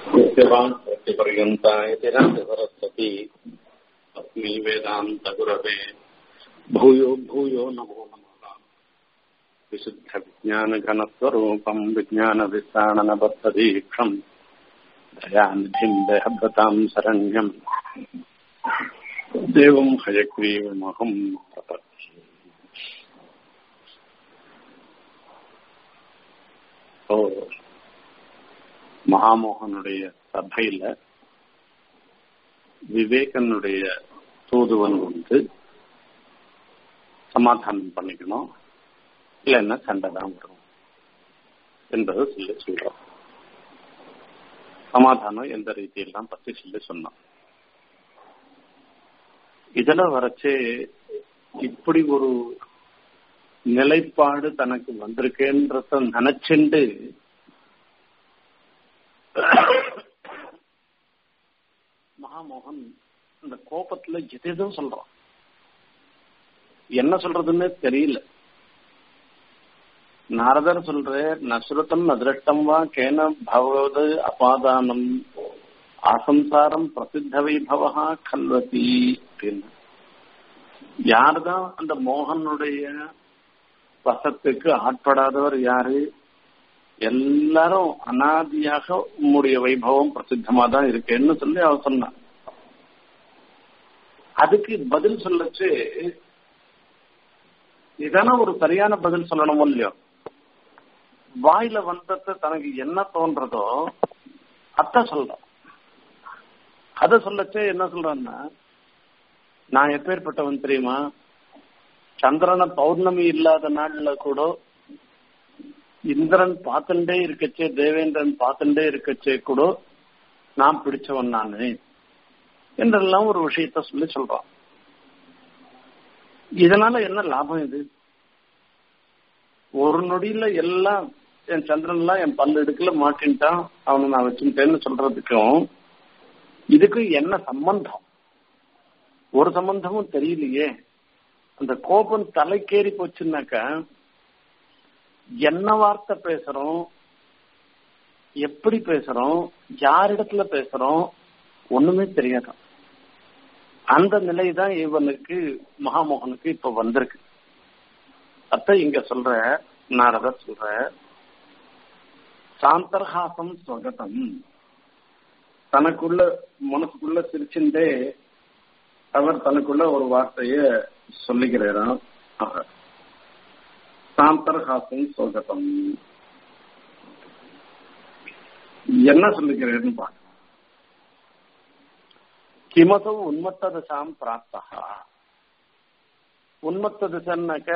नित्यवान् प्रतिपर्यन्ता इति सरस्वती अस्मै वेदान्तगुरवे भूयो भूयो नमो नमः विशुद्धविज्ञानघनस्वरूपम् विज्ञानविस्ताणनबद्धदीक्षम् दयानिधिम् देहभृताम् शरण्यम् देवम् हयग्रीवमहम् प्रपद्ये ஓ மகாமோகனுடைய சபையில விவேகனுடைய தூதுவன் வந்து சமாதானம் பண்ணிக்கணும் இல்லைன்னா சண்டை தான் வரும் என்பதை சொல்லி சொல்றோம் சமாதானம் எந்த ரீதியெல்லாம் பத்தி சொல்லி சொன்னோம் இதுல வரைச்சே இப்படி ஒரு நிலைப்பாடு தனக்கு வந்திருக்கேன்றத நினைச்சுண்டு மகாமோகன் இந்த கோபத்துல எதேதோ சொல்றான் என்ன சொல்றதுன்னு தெரியல நாரதர் சொல்ற நசுரத்தம் அதிருஷ்டம் வா கேன பவது அபாதானம் ஆசம்சாரம் பிரசித்த வைபவா கல்வதி அப்படின்னு யாருதான் அந்த மோகனுடைய வசத்துக்கு ஆட்படாதவர் யாரு எல்லாரும் அனாதியாக உம்முடைய வைபவம் பிரசித்தமா தான் இருக்கேன்னு சொல்லி அவர் சொன்னார் அதுக்கு பதில் சொல்லச்சு இதான ஒரு சரியான பதில் சொல்லணும் இல்லையோ வாயில வந்தத தனக்கு என்ன தோன்றதோ அத்த சொல்றோம் அத சொல்லச்சே என்ன சொல்றான்னா நான் எப்பேற்பட்டவன் தெரியுமா சந்திரன பௌர்ணமி இல்லாத நாள்ல கூட இந்திரன் பார்த்துட்டே இருக்கச்சே தேவேந்திரன் பார்த்துட்டே இருக்கச்சே கூட நான் பிடிச்சவன் நானு என்றெல்லாம் ஒரு விஷயத்த சொல்லி சொல்றான் இதனால என்ன லாபம் இது ஒரு நொடியில எல்லாம் என் சந்திரன் எல்லாம் என் பல்லு எடுக்கல மாட்டின்ட்டான் அவனை நான் வச்சுட்டேன்னு சொல்றதுக்கும் இதுக்கும் என்ன சம்பந்தம் ஒரு சம்பந்தமும் தெரியலையே அந்த கோபம் தலைக்கேறி போச்சுன்னாக்கா என்ன வார்த்தை பேசுறோம் எப்படி பேசுறோம் யாரிடத்துல பேசுறோம் ஒண்ணுமே தெரியாதான் அந்த நிலை தான் இவனுக்கு மகாமோகனுக்கு இப்ப வந்திருக்கு அத்த இங்க சொல்ற நாரதர் சொல்ற சாந்தர்ஹாசம் ஸ்வகதம் தனக்குள்ள மனசுக்குள்ள சிரிச்சுட்டே அவர் தனக்குள்ள ஒரு வார்த்தைய சொல்லுகிறாராம் சாந்தர்ஹாசம் சோகதம் என்ன சொல்லுகிறேன்னு பார்க்க கிமசோ உன்மத்த தசாம் பிராப்தா உன்மத்த திசன்னாக்க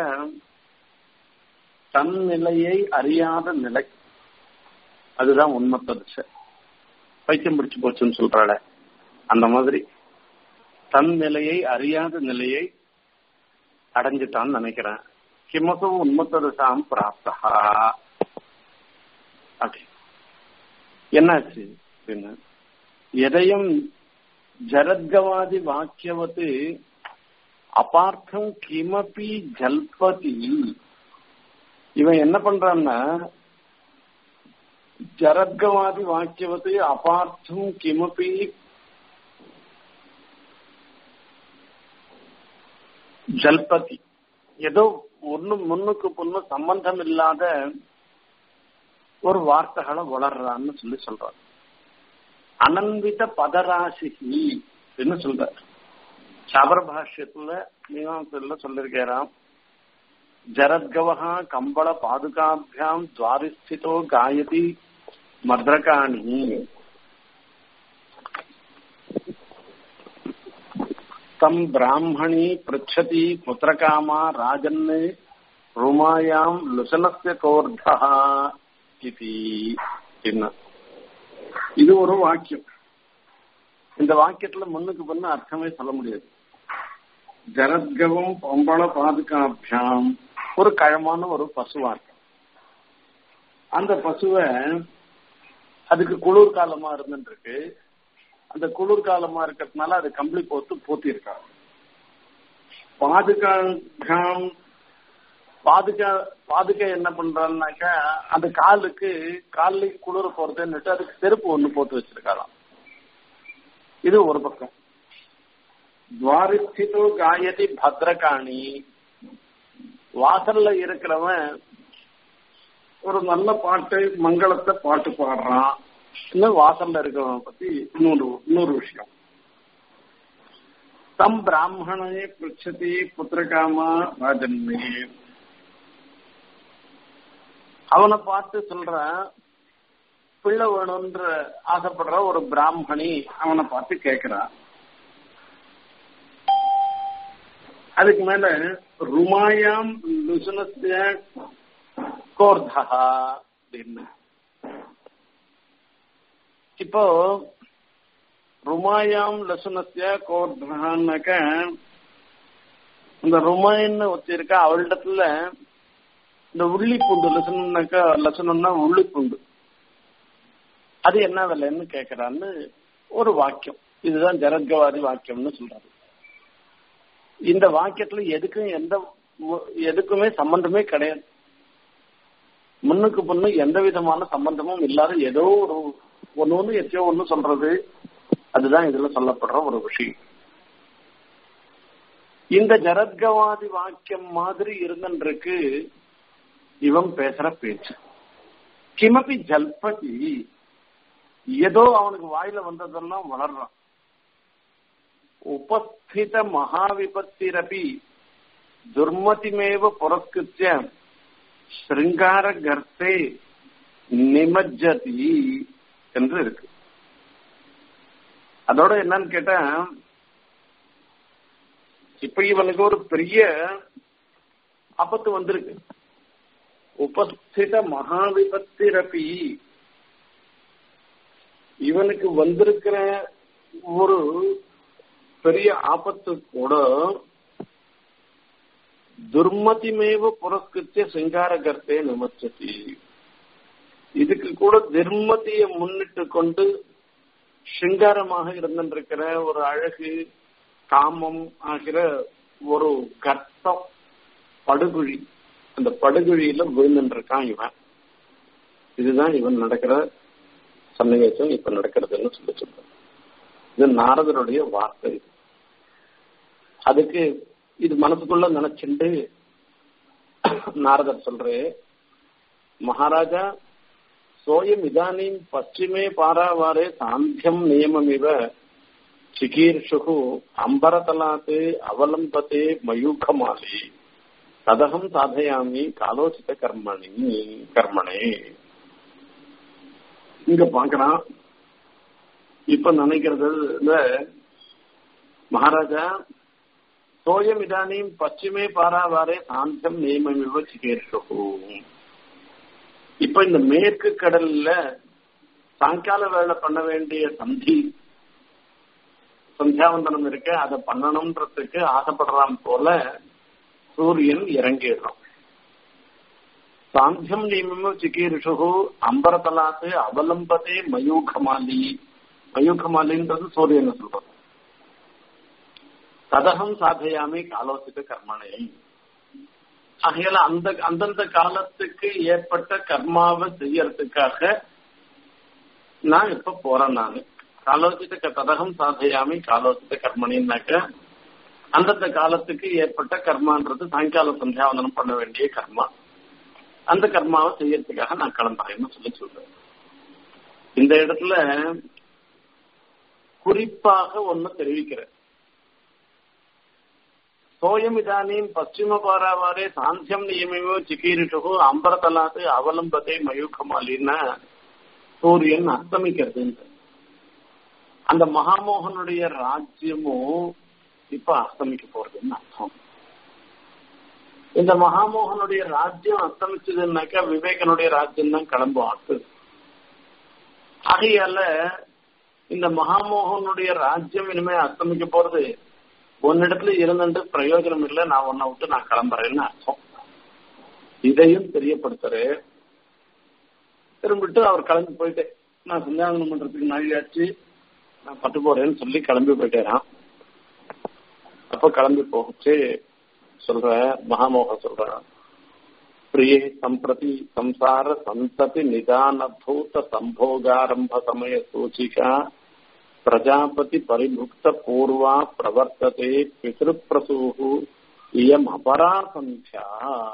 தன் நிலையை அறியாத நிலை அதுதான் உன்மத்த திசை பைத்தியம் பிடிச்சு போச்சுன்னு சொல்றாள அந்த மாதிரி தன் நிலையை அறியாத நிலையை அடைஞ்சிட்டான்னு நினைக்கிறேன் கிமசோ உன்மத்ததாம் பிராப்தா அப்படி என்னாச்சு அப்படின்னு எதையும் ஜரத்கவாதி வாக்கியவத்து அபார்த்தம் கிமபி ஜல்பதி இவன் என்ன பண்றான்னா ஜரத்கவாதி வாக்கியவத்து அபார்த்தம் கிமபி ஜல்பதி ஏதோ ஒண்ணு முன்னுக்கு பொண்ணு சம்பந்தம் இல்லாத ஒரு வார்த்தைகளை வளர்றான்னு சொல்லி சொல்றாரு அனன்வித பதராசி என்று சொல்றாரு சபர பாஷ்யத்துல மீமாசத்துல சொல்லிருக்கிறான் ஜரத்கவஹா கம்பள பாதுகாபியாம் துவாரிஸ்திதோ காயதி மத்ரகாணி தம் பிராமணி பிருச்சதி புத்திரகாமா ராஜன் ருமாயாம் லுசனஸ்ய கோர்தா இது ஒரு வாக்கியம் இந்த வாக்கியத்துல முன்னுக்கு பண்ண அர்த்தமே சொல்ல முடியாது ஜரத்கவம் பொம்பள பாதுகாபியாம் ஒரு கழமான ஒரு பசுவாக்கம் அந்த பசுவை அதுக்கு குளிர் காலமா இருந்துருக்கு அந்த குளிர் காலமா இருக்கிறதுனால அது கம்பளி போத்து பூத்தி இருக்காங்க பாதுகாம் பாதுகா பாதுகை என்ன பண்றான்னாக்கா அந்த காலுக்கு காலில் குளிர போறதுன்னுட்டு அதுக்கு செருப்பு ஒண்ணு போட்டு வச்சிருக்காளாம் இது ஒரு பக்கம் துவாரிஸ்திதோ காயதி பத்ரகாணி வாசல்ல இருக்கிறவன் ஒரு நல்ல பாட்டு மங்களத்தை பாட்டு பாடுறான் இன்னும் வாசல்ல இருக்கிறவன் பத்தி இன்னொரு இன்னொரு விஷயம் தம் பிராமணே பிருச்சதி புத்திரகாமா ராஜன்மே அவனை பார்த்து சொல்ற பிள்ளை வேணும்ன்ற ஆசைப்படுற ஒரு பிராமணி அவனை பார்த்து கேட்கிறான் அதுக்கு மேல ருமாயாம் லுசுனஸ்ய கோர்தா அப்படின்னு இப்போ ருமாயாம் லசுனஸ்ய கோர்தான்னாக்க இந்த ருமாயின்னு ஒத்தி இருக்கா அவளிடத்துல இந்த உள்ளி பூண்டு லசுனாக்கா லசுனம்னா உள்ளி பூண்டு அது என்ன விலைன்னு கேக்குறான்னு ஒரு வாக்கியம் இதுதான் ஜரத்கவாதி வாக்கியம்னு சொல்றாரு இந்த வாக்கியத்துல எதுக்கும் எந்த எதுக்குமே சம்பந்தமே கிடையாது முன்னுக்கு முன்னு எந்த விதமான சம்பந்தமும் இல்லாத ஏதோ ஒரு ஒன்னு ஒண்ணு எத்தையோ ஒண்ணு சொல்றது அதுதான் இதுல சொல்லப்படுற ஒரு விஷயம் இந்த ஜரத்கவாதி வாக்கியம் மாதிரி இருந்துருக்கு இவன் பேசுற பேச்சு கிமபி ஜல்பதி ஏதோ அவனுக்கு வாயில வந்ததெல்லாம் வளர்றான் உபஸ்தித மகாவிபத்திரபி துர்மதிமேவ புரஸ்கிருத்திய ஸ்ருங்கார கர்த்தே நிமஜ்ஜதி என்று இருக்கு அதோட என்னன்னு கேட்டா இப்ப இவனுக்கு ஒரு பெரிய ஆபத்து வந்திருக்கு உபஸ்தித மகாவிபத்திரபி இவனுக்கு வந்திருக்கிற ஒரு பெரிய ஆபத்து கூட துர்மதிமேவ புரஸ்கிருத்திய சிங்காரகர்த்தே நிமச்சதி இதுக்கு கூட துர்மதிய முன்னிட்டு கொண்டு சிங்காரமாக இருந்திருக்கிற ஒரு அழகு காமம் ஆகிற ஒரு கர்த்தம் படுகுழி அந்த படுகுழியில விழுந்துருக்கான் இவன் இதுதான் இவன் நடக்கிற சன்னிவேசம் இப்ப நடக்கிறதுன்னு சொல்லி சொல்றேன் இது நாரதருடைய வார்த்தை இது அதுக்கு இது மனசுக்குள்ள நினைச்சுண்டு நாரதர் சொல்றே மகாராஜா சோயம் இதானீம் பশ্চিமே பாராவாரே சாந்தியம் நியமமிவ சிகீர்ஷு அம்பரதலாத்து அவலம்பத்தே மயூகமாலி ததகம் சாதயாமி காலோசித கர்மணி கர்மணே இங்க பாக்குறான் இப்ப நினைக்கிறது மகாராஜா சோயம் இதானீம் பশ্চিமே பாராவாரே சாந்தம் நியமமிவ சிகேர்ஷு இப்ப இந்த மேற்கு கடல்ல சாயங்கால வேலை பண்ண வேண்டிய சந்தி சந்தியாவந்தனம் இருக்கு அதை பண்ணணும்ன்றதுக்கு ஆசைப்படுறான் போல சூரியன் இறங்கிடுறான் சாந்தியம் நியமமும் சிகீர்ஷு அம்பரதலாத்து அவலம்பதே மயூகமாலி மயூகமாலின்றது சூரியன் சொல்றது ததகம் சாதையாமி காலோசித கர்மனை ஆகையால அந்த அந்தந்த காலத்துக்கு ஏற்பட்ட கர்மாவை செய்யறதுக்காக நான் இப்ப போறேன் நானு காலோசித்த ததகம் சாதையாமி காலோசித்த கர்மணின்னாக்க அந்தந்த காலத்துக்கு ஏற்பட்ட கர்மான்றது சாயங்கால சந்தியாவந்தனம் பண்ண வேண்டிய கர்மா அந்த கர்மாவை செய்யறதுக்காக நான் கிளம்புறேன்னு சொல்லி சொல்றேன் இந்த இடத்துல குறிப்பாக ஒன்னு தெரிவிக்கிறேன் சோயம் இதானீம் பশ্চিம பாராவாரே சாந்தியம் நியமிவோ சிக்கீரிஷு அம்பரதலாத்து அவலம்பத்தை மயூகமாலின்னா சூரியன் அஸ்தமிக்கிறது அந்த மகாமோகனுடைய ராஜ்யமும் இப்ப அஸ்தமிக்க போறதுன்னு அர்த்தம் இந்த மகாமோகனுடைய ராஜ்யம் அஸ்தமிச்சதுன்னாக்கா விவேகனுடைய ராஜ்யம் தான் கிளம்பும் ஆத்து ஆகையால இந்த மகாமோகனுடைய ராஜ்யம் இனிமே அஸ்தமிக்க போறது உன்னிடத்துல இருந்துட்டு பிரயோஜனம் இல்லை நான் உன்னை விட்டு நான் கிளம்புறேன்னு அர்த்தம் இதையும் தெரியப்படுத்துற திரும்பிட்டு அவர் கிளம்பி போயிட்டேன் நான் சந்தியாவனம் பண்றதுக்கு நாழியாச்சு நான் பட்டு போறேன்னு சொல்லி கிளம்பி போயிட்டேரான் அப்ப கிளம்பி போச்சு சொல்ற மகாமோகன் சொல்றான் प्रिये सम्प्रति संसार सन्तति निदानभूत सम्भोगारम्भ समय सूचिका प्रजापति परिभुक्त पूर्वा प्रवर्तते पितृप्रसूः इयम् अपरा संख्या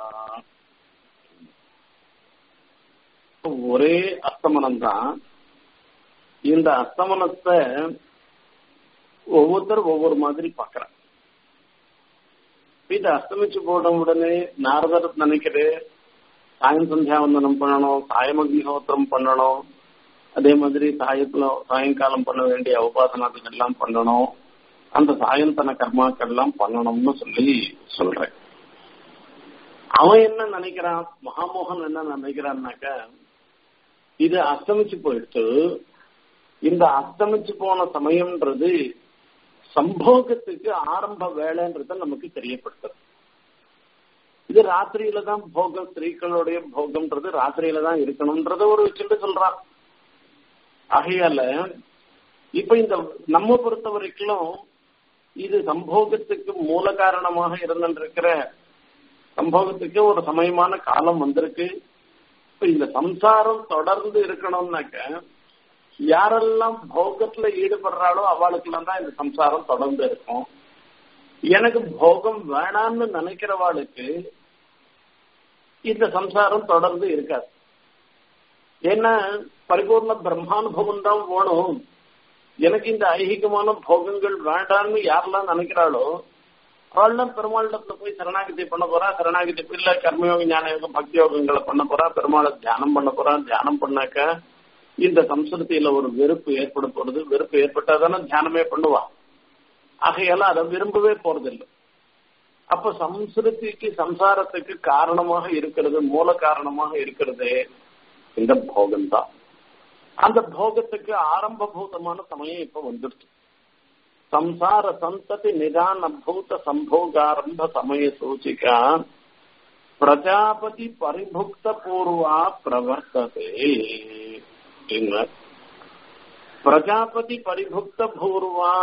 ஒரே அஸ்தமனம் தான் இந்த அஸ்தமனத்தை ஒவ்வொருத்தர் ஒவ்வொரு மாதிரி பாக்குறாங்க இது அஸ்தமிச்சு போன உடனே நாரதர் நினைக்கிறேன் சாயம் சந்தியாவந்தனம் பண்ணணும் சாயமக்னிஹோத்திரம் பண்ணணும் அதே மாதிரி சாயத்துல சாயங்காலம் பண்ண வேண்டிய உபாசனாதுகள் எல்லாம் பண்ணணும் அந்த சாயந்தன கர்மாக்கள் எல்லாம் பண்ணணும்னு சொல்லி சொல்றேன் அவன் என்ன நினைக்கிறான் மகாமோகன் என்ன நினைக்கிறான்னாக்க இது அஸ்தமிச்சு போயிடுச்சு இந்த அஸ்தமிச்சு போன சமயம்ன்றது சம்போகத்துக்கு ஆரம்ப வேலைன்றத நமக்கு தெரியப்படுத்துறது இது ராத்திரியில தான் போகம் ஸ்திரீகளுடைய போகம்ன்றது ராத்திரியில தான் இருக்கணும்ன்றத ஒரு வச்சுட்டு சொல்றான் ஆகையால இப்ப இந்த நம்ம பொறுத்த வரைக்கும் இது சம்போகத்துக்கு மூல காரணமாக இருந்திருக்கிற சம்போகத்துக்கு ஒரு சமயமான காலம் வந்திருக்கு இப்ப இந்த சம்சாரம் தொடர்ந்து இருக்கணும்னாக்க யாரெல்லாம் போகத்துல ஈடுபடுறாளோ அவளுக்கெல்லாம் தான் இந்த சம்சாரம் தொடர்ந்து இருக்கும் எனக்கு போகம் வேணாம்னு நினைக்கிறவாளுக்கு இந்த சம்சாரம் தொடர்ந்து இருக்காது ஏன்னா பரிபூர்ண பிரம்மானுபவம் தான் வேணும் எனக்கு இந்த ஐகிகமான போகங்கள் வேண்டாம்னு யாரெல்லாம் நினைக்கிறாளோ அவள்லாம் பெருமாளிடத்துல போய் சரணாகதி பண்ண போறா சரணாகதி இல்ல கர்மயோக ஞான யோகம் பக்தி யோகங்களை பண்ண போறா பெருமாளை தியானம் பண்ண போறா தியானம் பண்ணாக்க இந்த சம்ஸ்கிருதியில ஒரு வெறுப்பு ஏற்பட போறது வெறுப்பு ஏற்பட்டாதானே தியானமே பண்ணுவா ஆகையால அதை விரும்பவே போறதில்லை அப்ப சம்ஸ்கிருதிக்கு சம்சாரத்துக்கு காரணமாக இருக்கிறது மூல காரணமாக இருக்கிறது இந்த போகம்தான் அந்த போகத்துக்கு ஆரம்பபூதமான சமயம் இப்ப வந்துடுச்சு ಸಂಸಾರ ಸಂತತಿ ನಿಧಾನ ಭೂತ ಸಂಭೋಗಾರಂಭ ಸಮಯ ಸೂಚಿಕಾ ಪ್ರಜಾಪತಿ ಪರಿಭುಕ್ತ ಪೂರ್ವ ಪ್ರವರ್ತತೆ பிரஜாபதி பரிபுக்த பூர்வா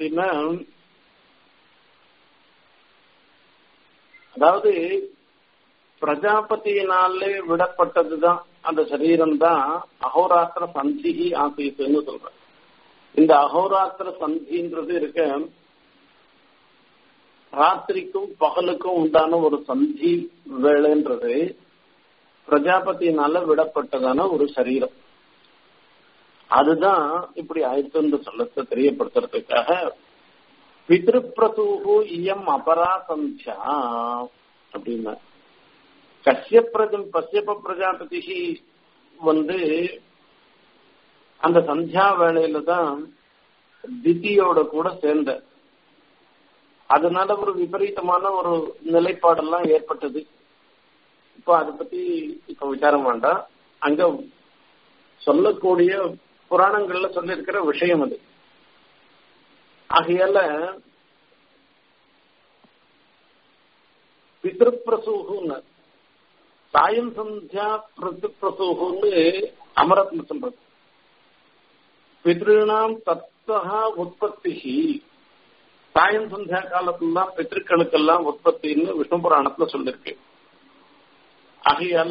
அதாவது பிரஜாபதியினாலே விடப்பட்டதுதான் அந்த சரீரம் தான் அகோராத்திர சந்திகி ஆசீத்துன்னு சொல்ற இந்த அகோராத்திர சந்தின்றது இருக்க ராத்திரிக்கும் பகலுக்கும் உண்டான ஒரு சந்தி வேலைன்றது பிரஜாபதியினால விடப்பட்டதான ஒரு சரீரம் அதுதான் இப்படி ஆயிடுச்சுன்னு சொல்லத்தை தெரியப்படுத்துறதுக்காக பித்ருப்பிரசூகு இயம் அபரா சந்தியா அப்படின்னா கஷ்ய பிரஜம் பசியப்ப பிரஜாபதி வந்து அந்த சந்தியா வேலையில தான் திதியோட கூட சேர்ந்த அதனால ஒரு விபரீதமான ஒரு நிலைப்பாடெல்லாம் ஏற்பட்டது இப்போ அதை பத்தி இப்ப விசாரம் வேண்டாம் அங்க சொல்லக்கூடிய புராணங்கள்ல சொல்லியிருக்கிற விஷயம் அது ஆகையால பித்ருப்பிரசூகுன்னு சாயம் சந்தியா பிரசுன்னு அமரத்ன சொல்றது பித்ருணாம் தத்துவ உற்பத்தி சாயம் சந்தியா காலத்துல பித்திருக்களுக்கெல்லாம் உற்பத்தின்னு விஷ்ணு புராணத்துல சொல்லிருக்கு ஆகையால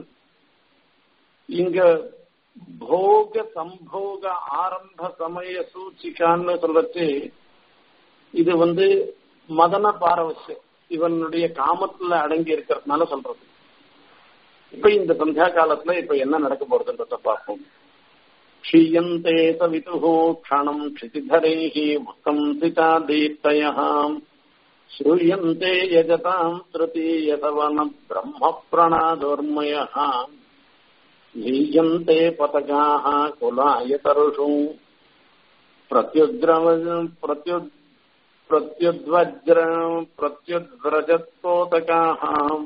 இங்க போக சம்போக ஆரம்ப சமய சூச்சிக்கான்னு சொல்றச்சு இது வந்து மதன பாரவசியம் இவனுடைய காமத்துல அடங்கி இருக்கிறதுனால சொல்றது இப்ப இந்த சந்தியா காலத்துல இப்ப என்ன நடக்க போறதுன்றத பார்ப்போம் क्षीयन्ते सवितुः क्षणम् क्षितिधरैः मुक्तंसिता दीप्तयः श्रूयन्ते यजताम् तृतीयतवन ब्रह्मप्रणादोर्मयः लीयन्ते पतकाः कुलायतरुषु प्रत्युद्रव प्रत्यु प्रत्युद्वज्र प्रत्युद्व्रजत्पोतकाः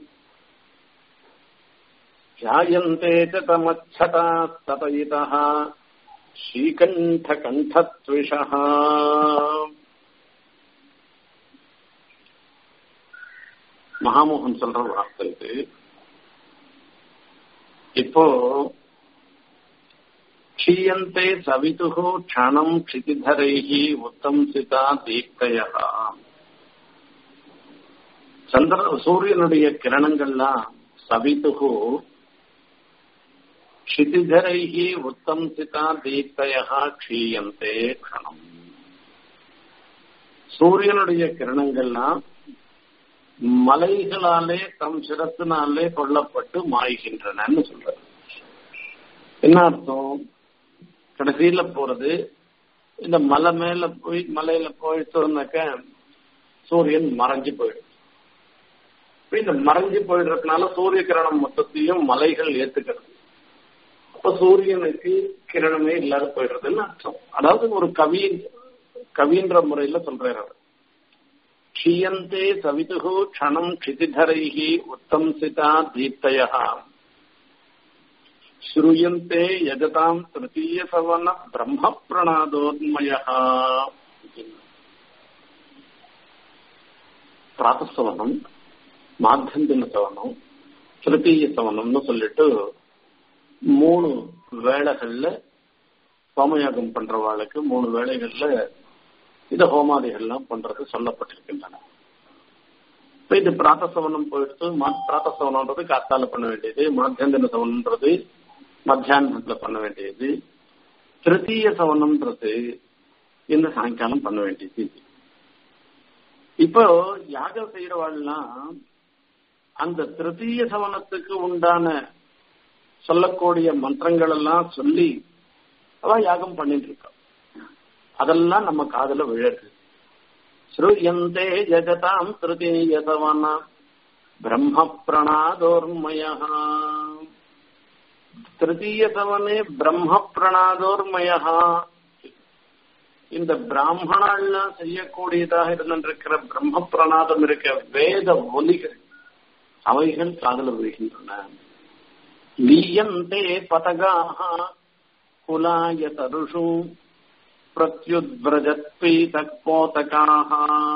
ध्यायन्ते च तमच्छटास्ततयितः श्रीकण्ठकण्ठत्विषः மகாமோகன் சொல்ற வார்த்தை இது இப்போ க்ஷீயந்தே சவிதுகு க்ஷணம் க்ஷிதிதரைஹி உத்தம்சிதா தீப்தயா சந்திர சூரியனுடைய கிரணங்கள்லாம் सवितुः क्षितिधरैः उत्तंसिता दीप्तयः क्षीयन्ते क्षणम् சூரியனுடைய கிரணங்கள்லாம் மலைகளாலே தம் சிரத்தினாலே கொல்லப்பட்டு மாய்கின்றனன்னு சொல்றது என்ன அர்த்தம் கடைசியில போறது இந்த மலை மேல போய் மலையில போயிட்டோம்னாக்க சூரியன் மறைஞ்சு போயிடும் இந்த மறைஞ்சு போயிடுறதுனால சூரிய கிரணம் மொத்தத்தையும் மலைகள் ஏத்துக்கிறது அப்ப சூரியனுக்கு கிரணமே இல்லாத போயிடுறதுன்னு அர்த்தம் அதாவது ஒரு கவி கவின்ற முறையில சொல்றாரு அவர் க்ஷீயந்தே சவிதுகு க்ஷணம் க்ஷிதிதரைஹி உத்தம்சிதா தீப்தய ஸ்ரூயந்தே யஜதாம் திருத்தீய சவன பிரம்ம பிரணாதோன்மய பிராத்தசவனம் மாத்தியந்தின சவனம் திருத்தீய சவனம்னு சொல்லிட்டு மூணு வேளைகள்ல சோமயாகம் பண்றவாளுக்கு மூணு வேளைகள்ல இந்த ஹோமாதிகள்லாம் பண்றது சொல்லப்பட்டிருக்கின்றன இப்ப இது பிராத்தசவனம் போயிடுத்து பிராத்தசவனம்ன்றது காத்தால பண்ண வேண்டியது மாத்தியந்தின சவனம்ன்றது மத்தியானத்துல பண்ண வேண்டியது திருத்தீய சவனம்ன்றது இந்த சாயங்காலம் பண்ண வேண்டியது இப்போ யாகம் செய்யறவாள்லாம் அந்த திருத்தீய சவனத்துக்கு உண்டான சொல்லக்கூடிய மந்திரங்கள் எல்லாம் சொல்லி அவ யாகம் பண்ணிட்டு இருக்கா அதெல்லாம் நம்ம காதல விழருது ஸ்ருயந்தே ஜகதாம் திருத்தீய சவன பிரம்ம பிரணாதோர்மய திருத்தீய சவனே பிரம்ம பிரணாதோர்மய இந்த பிராமணாலாம் செய்யக்கூடியதாக இருந்திருக்கிற பிரம்ம பிரணாதம் இருக்க வேத ஒலிகள் அவைகள் காதல விழுகின்றன லீயந்தே பதகாக குலாய தருஷு பிரத்யுத்பிரஜத்பீதக்போதகாக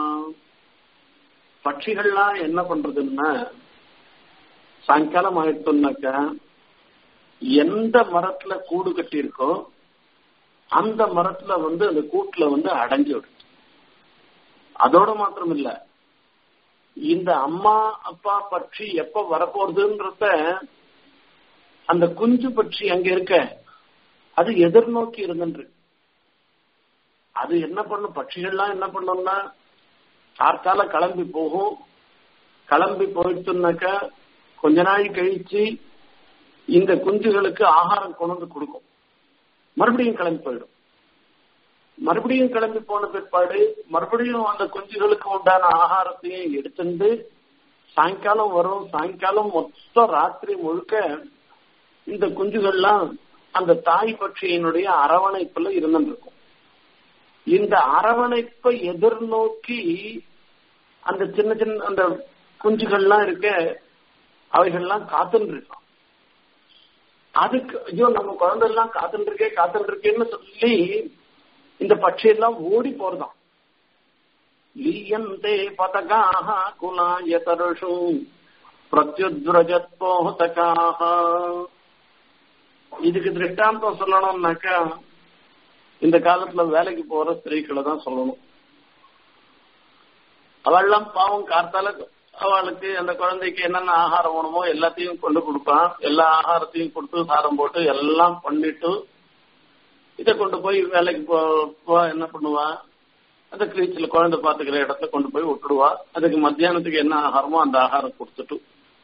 பட்சிகள்லாம் என்ன பண்றதுன்னா சாயங்காலம் ஆயிடுத்துனாக்க எந்த மரத்துல கூடு கட்டி இருக்கோ அந்த மரத்துல வந்து அந்த கூட்டுல வந்து அடைஞ்சு விடுது அதோட மாத்திரம் இல்ல இந்த அம்மா அப்பா பட்சி எப்ப வரப்போறதுன்றத அந்த குஞ்சு பட்சி அங்க இருக்க அது எதிர்நோக்கி இருந்துன்று அது என்ன பண்ணும் பட்சிகள்லாம் என்ன பண்ணும்னா கார்த்தால கிளம்பி போகும் கிளம்பி போயிட்டுனாக்க கொஞ்ச நாள் கழிச்சு இந்த குஞ்சுகளுக்கு ஆகாரம் கொண்டு வந்து கொடுக்கும் மறுபடியும் கிளம்பி போயிடும் மறுபடியும் கிளம்பி போன பிற்பாடு மறுபடியும் அந்த குஞ்சுகளுக்கு உண்டான ஆகாரத்தையும் எடுத்துட்டு சாயங்காலம் வரும் சாயங்காலம் மொத்த ராத்திரி முழுக்க இந்த குஞ்சுகள்லாம் அந்த தாய் பட்சியினுடைய அரவணைப்புல இருந்துருக்கும் இந்த அரவணைப்பை எதிர்நோக்கி அந்த சின்ன சின்ன அந்த குஞ்சுகள்லாம் இருக்க அவைகள்லாம் காத்துன்னு இருக்கும் அதுக்கு ஐயோ நம்ம குழந்தை எல்லாம் காத்துட்டு இருக்கே காத்துட்டு இருக்கேன்னு சொல்லி இந்த பட்சி எல்லாம் ஓடி போறதாம் லீயந்தே பதகாக குலாய தருஷு பிரத்யுத்ரஜத்போதகாக இதுக்கு திருஷ்டாந்தம் சொல்லணும்னாக்கா இந்த காலத்துல வேலைக்கு போற ஸ்திரீக்களை தான் சொல்லணும் அவள்லாம் பாவம் கார்த்தால அவளுக்கு அந்த குழந்தைக்கு என்னென்ன ஆகாரம் வேணுமோ எல்லாத்தையும் கொண்டு கொடுப்பான் எல்லா ஆகாரத்தையும் கொடுத்து சாரம் போட்டு எல்லாம் பண்ணிட்டு இதை கொண்டு போய் வேலைக்கு போ என்ன பண்ணுவா அந்த கிரீச்சில் குழந்தை பாத்துக்கிற இடத்துல கொண்டு போய் விட்டுடுவா அதுக்கு மத்தியானத்துக்கு என்ன ஆகாரமோ அந்த ஆகாரம் கொடுத்துட்டு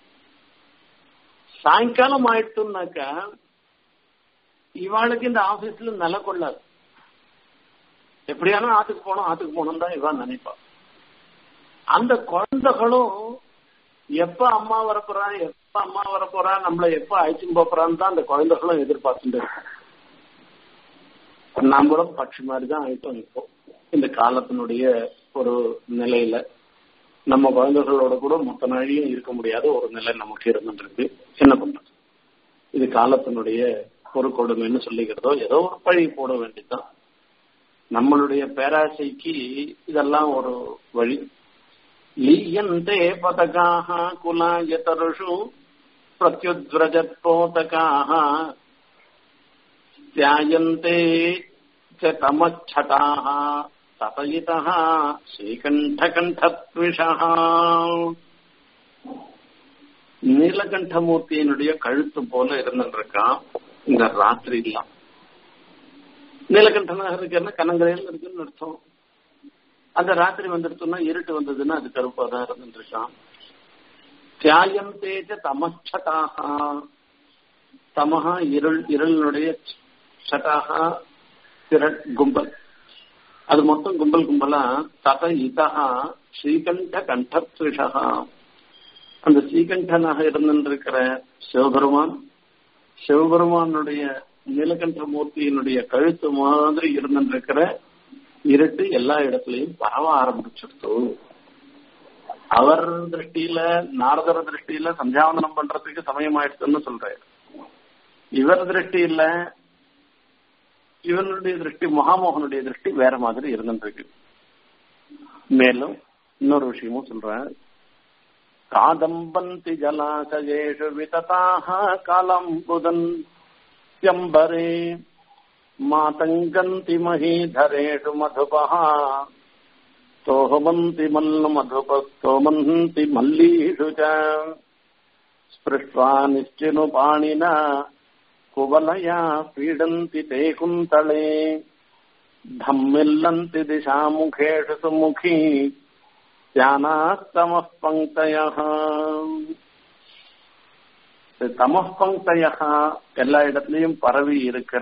சாயங்காலம் ஆயிட்டுனாக்கா இவாளுக்கு இந்த ஆபீஸ்ல நில கொள்ளாது எப்படியானா ஆத்துக்கு போனோம் ஆத்துக்கு போனோம் தான் இவா நினைப்பா அந்த குழந்தைகளும் எப்ப அம்மா வரப்போறான் எப்ப அம்மா வரப்போறா நம்மள எப்ப அழைச்சும் போறான்னு தான் அந்த குழந்தைகளும் எதிர்பார்த்துட்டு இருக்கும் நம்மளும் பட்சி மாதிரி தான் ஆயிட்டோம் இப்போ இந்த காலத்தினுடைய ஒரு நிலையில நம்ம குழந்தைகளோட கூட மொத்த நாளையும் இருக்க முடியாத ஒரு நிலை நமக்கு இருந்துருக்கு என்ன பண்றது இது காலத்தினுடைய ஒரு கொடுமைன்னு சொல்லிக்கிறதோ ஏதோ ஒரு பழி போட வேண்டியதுதான் நம்மளுடைய பேராசைக்கு இதெல்லாம் ஒரு வழி லீயந்தே பதகாக குலாய தருஷு பிரத்யுத்ரஜத்போதகாக தியாயந்தே च तमच्छटाः तपयितः श्रीकण्ठकण्ठत्विषः நீலகண்டமூர்த்தியினுடைய கழுத்து போல இருந்துருக்கான் இந்த ராத்திரி எல்லாம் நீலகண்டனாக இருக்குன்னா கனங்கரையில் இருக்குன்னு அர்த்தம் அந்த ராத்திரி வந்துடுச்சுன்னா இருட்டு வந்ததுன்னா அது கருப்பா தான் இருந்துருக்கான் தியாயம் தேஜ தமச்சட்டாக தமஹா இருள் இருளினுடைய சட்டாக திரட் கும்பல் அது மொத்தம் கும்பல் கும்பலா தத இதா ஸ்ரீகண்ட கண்டத்ரிஷா அந்த ஸ்ரீகண்டனாக இருந்திருக்கிற சிவபெருமான் சிவபெருமானுடைய நீலகண்ட மூர்த்தியினுடைய கழுத்து மாதிரி இருந்திருக்கிற இருட்டு எல்லா இடத்துலயும் பரவ ஆரம்பிச்சிருத்து அவர் திருஷ்டியில நாரதர திருஷ்டியில சந்தியாவந்தனம் பண்றதுக்கு சமயம் ஆயிடுச்சுன்னு சொல்றாரு இவர் திருஷ்டியில இவனுடைய திருஷ்டி மகாமோகனுடைய திருஷ்டி வேற மாதிரி இருந்துருக்கு மேலும் இன்னொரு விஷயமும் சொல்றேன் காதம்பந்தி ஜலாசயேஷு விததாக காலம் புதன் யம்பரே மாதங்கந்தி மகீதரேஷு மதுபः स्तोहमन्ति मल्लमधुपस्तोमन्ति मल्लीषु च स्पृष्ट्वा निश्चिनुपाणिना कुवलया पीडन्ति ते कुन्तले धम्मिल्लन्ति दिशामुखेषु सुमुखी ध्यानास्तमः पङ्क्तयः தமஸ் பங்கையா எல்லா இடத்துலயும் பரவி இருக்கிற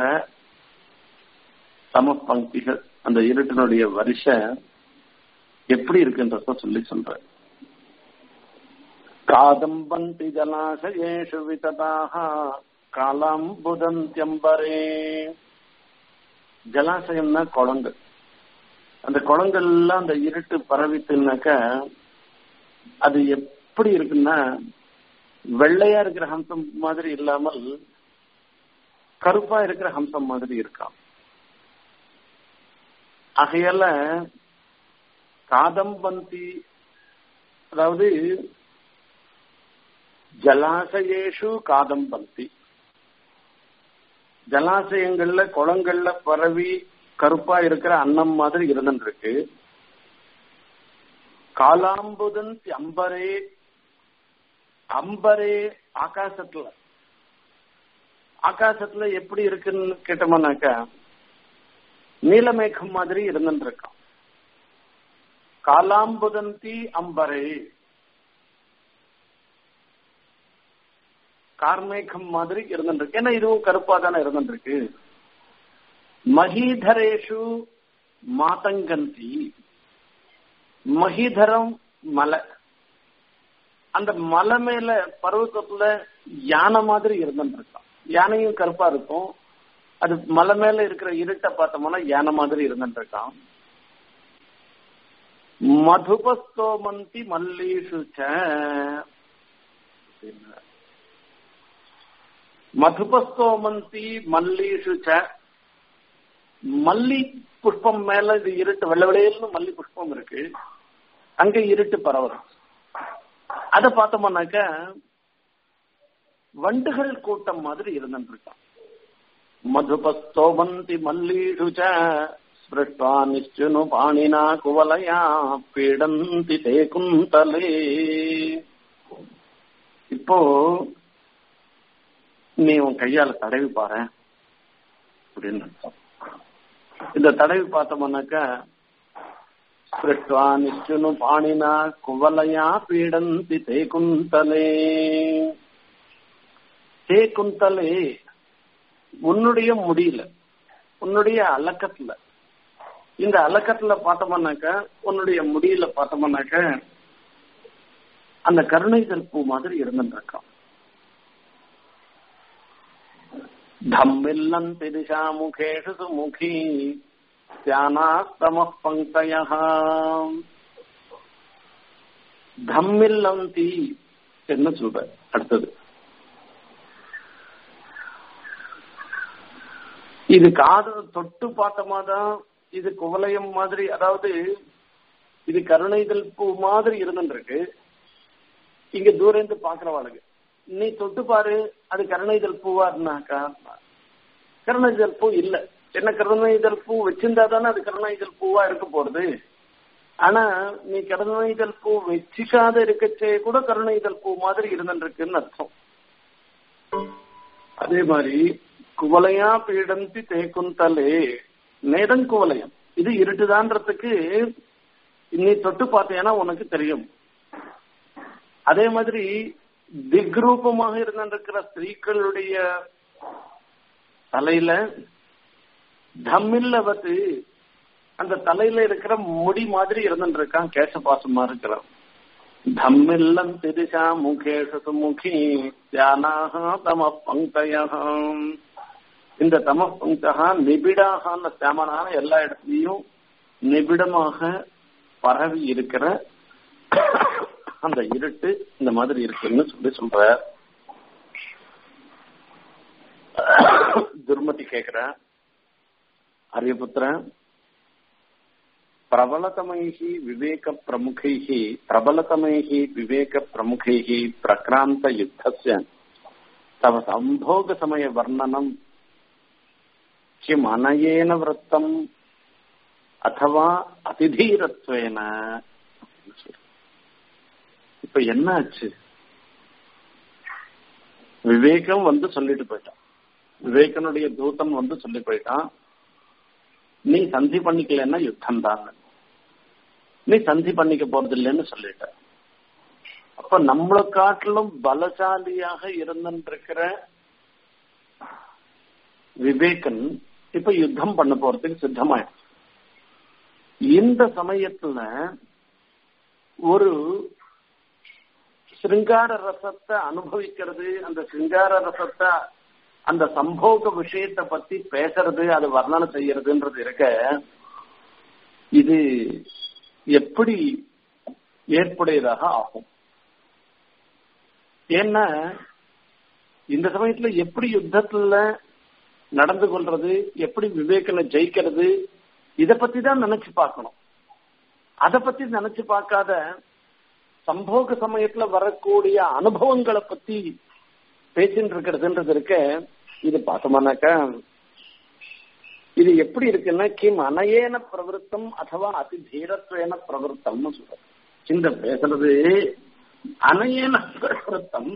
தமஸ் பங்கிகள் அந்த இருட்டினுடைய வரிசை எப்படி இருக்குன்றத சொல்லி சொல்ற காதம்பந்தி ஜலாசயேஷு விததாக காலம் புதந்தியம்பரே ஜலாசயம்னா குளங்கள் அந்த குளங்கள்லாம் அந்த இருட்டு பரவித்துனாக்க அது எப்படி இருக்குன்னா வெள்ளையா இருக்கிற ஹம்சம் மாதிரி இல்லாமல் கருப்பா இருக்கிற ஹம்சம் மாதிரி இருக்கான் ஆகையால காதம்பந்தி அதாவது ஜலாசயேஷு காதம்பந்தி ஜலாசயங்கள்ல குளங்கள்ல பரவி கருப்பா இருக்கிற அன்னம் மாதிரி இருந்துருக்கு காலாம்புதன் அம்பரே அம்பரே ஆகாசத்துல ஆகாசத்துல எப்படி இருக்குன்னு கேட்டோம்னாக்கா நீலமேகம் மாதிரி இருந்துருக்கான் காலாம்புதந்தி அம்பரே கார்மேகம் மாதிரி இருந்துருக்கு ஏன்னா இதுவும் கருப்பா தானே இருந்துருக்கு மகீதரேஷு மாதங்கந்தி மகீதரம் மலை அந்த மலை மேல பருவத்துல யானை மாதிரி இருந்துருக்கான் யானையும் கருப்பா இருக்கும் அது மலை மேல இருக்கிற இருட்டை பார்த்தோம்னா யானை மாதிரி இருந்துருக்கான் மதுபஸ்தோமந்தி மல்லீஷு மதுபஸ்தோமந்தி மல்லீஷு மல்லி புஷ்பம் மேல இது இருட்டு வெள்ள வெளியில மல்லி புஷ்பம் இருக்கு அங்க இருட்டு பரவலாம் அத பார்த்தோம்னாக்க வண்டுகள் கூட்டம் மாதிரி இருந்துருக்கான் மதுபஸ்தோமந்தி மல்லீஷு ஸ்பிருஷ்டா நிச்சுனு பாணினா குவலையா பீடந்தி தே குந்தலே இப்போ நீ உன் கையால தடவி பாரு அப்படின்னு அர்த்தம் இந்த தடவி பார்த்தோம்னாக்கா ஸ்பிருஷ்டா நிச்சுனு பாணினா குவலையா பீடந்தி தே குந்தலே தே குந்தலே உன்னுடைய முடியல உன்னுடைய அலக்கத்துல இந்த அலக்கத்துல பார்த்தோம்னாக்க உன்னுடைய முடியல பார்த்தோம்னாக்க அந்த கருணைதல் பூ மாதிரி இருந்துருக்கான் தம்மில்லந்தி திசாமுகேஷு சுமுகி தியானாஸ்தம பங்கய தம்மில்லந்தி என்ன சொல்ற அடுத்தது இது காது தொட்டு பார்த்தோமா தான் இது குவலயம் மாதிரி அதாவது இது கருணைதல் பூ மாதிரி இருந்துருக்கு இங்க தூரந்து பாக்குறவாளுக்கு நீ தொட்டு பாரு அது கருணைதல் பூவா இருந்தாக்கா கருணைதல் பூ இல்ல என்ன கருணைதல் பூ வச்சிருந்தா தானே அது கருணைதல் பூவா இருக்க போறது ஆனா நீ கருணைதல் பூ வச்சிக்காத இருக்கச்சே கூட கருணைதல் பூ மாதிரி இருந்துருக்குன்னு அர்த்தம் அதே மாதிரி குவலையா பீடந்தி தேக்குந்தலே நேதம் குவலயம் இது இருட்டுதான்றதுக்கு நீ தொட்டு பார்த்தேன்னா உனக்கு தெரியும் அதே மாதிரி திக்ரூபமாக இருந்திருக்கிற ஸ்திரீக்களுடைய தலையில தம்மில்லவத்து அந்த தலையில இருக்கிற முடி மாதிரி இருந்துருக்கான் கேசபாசமா இருக்கிறான் தம்மில்லம் திரிசா முகேஷு முகி தியானாக தம பங்கயம் இந்த தம பங்கா நிபிடாக சாமனான எல்லா இடத்துலயும் நிபிடமாக பரவி இருக்கிற அந்த இருட்டு இந்த மாதிரி இருக்குன்னு சொல்லி சொல்ற துர்மதி கேக்குற அரியபுத்திரன் प्रबलतमैः विवेकप्रमुखैः प्रबलतमैः विवेकप्रमुखैः प्रक्रान्तयुद्धस्य तव सम्भोगसमयवर्णनम् किम् अनयेन वृत्तम् अथवा அதிதீரத்வேன இப்ப என்ன ஆச்சு விவேகம் வந்து சொல்லிட்டு போயிட்டான் விவேகனுடைய தூதன் வந்து சொல்லி போயிட்டான் நீ சந்தி பண்ணிக்கலன்னா யுத்தம் தான் நீ சந்தி பண்ணிக்க போறது இல்லைன்னு சொல்லிட்ட அப்ப நம்மளை காட்டிலும் பலசாலியாக இருந்திருக்கிற விவேகன் இப்ப யுத்தம் பண்ண போறதுக்கு சித்தமாயிடுச்சு இந்த சமயத்துல ஒரு சிருங்கார ரசத்தை அனுபவிக்கிறது அந்த சிருங்கார ரசத்தை அந்த சம்போக விஷயத்தை பத்தி பேசுறது அது வர்ணனை செய்யறதுன்றது இருக்க இது எப்படி ஏற்புடையதாக ஆகும் ஏன்னா இந்த சமயத்துல எப்படி யுத்தத்துல நடந்து கொள்றது எப்படி விவேகனை ஜெயிக்கிறது இத பத்தி தான் நினைச்சு பார்க்கணும் அத பத்தி நினைச்சு பார்க்காத சம்போக சமயத்துல வரக்கூடிய அனுபவங்களை பத்தி பேசிட்டு இருக்கிறதுன்றது இருக்க இது பார்த்தோம்னாக்கா இது எப்படி இருக்குன்னா கிம் அனையேன பிரவருத்தம் அதுவா அதி தீரத்வேன பிரவருத்தம்னு சொல்றது இந்த பேசுறது அனையேன பிரவருத்தம்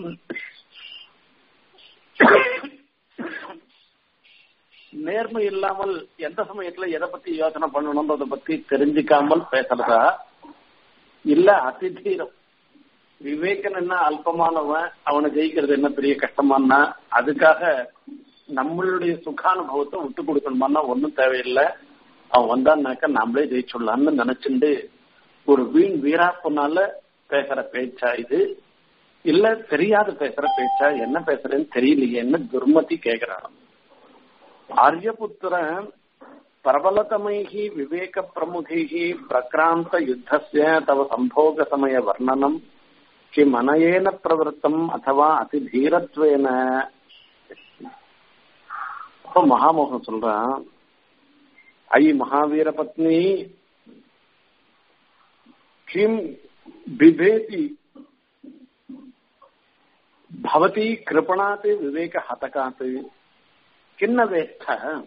நேர்மை இல்லாமல் எந்த சமயத்துல எதை பத்தி யோசனை பண்ணணும்ன்றத பத்தி தெரிஞ்சுக்காமல் பேசுறதா இல்ல அதிதீரம் விவேகன் என்ன அல்பமானவன் அவனை ஜெயிக்கிறது என்ன பெரிய கஷ்டமானா அதுக்காக நம்மளுடைய சுகானுபவத்தை விட்டு கொடுக்கணுமான்னா ஒன்றும் தேவையில்லை அவன் வந்தான்னாக்கா நாமளே ஜெயிச்சுடலான்னு நினைச்சுண்டு ஒரு வீண் வீராப்புனால பேசுற பேச்சா இது இல்ல தெரியாத பேசுற பேச்சா என்ன பேசுறேன்னு தெரியலையேன்னு துர்மதி கேக்குறான் ஆரியபுத்திரன் பிரபலதமைகி விவேக பிரமுகைகி பிரக்ராந்த யுத்தஸ்ய தவ சம்போக சமய வர்ணனம் கிம் அனயேன பிரவருத்தம் அதுவா அதிதீரத்வேன அப்ப மகாமோகன் சொல்றான் ஐ மகாவீர பத்னி கிம் பிபேதி பவதி கிருபணாத் விவேக ஹதகாத் கிண்ண வேஷ்ட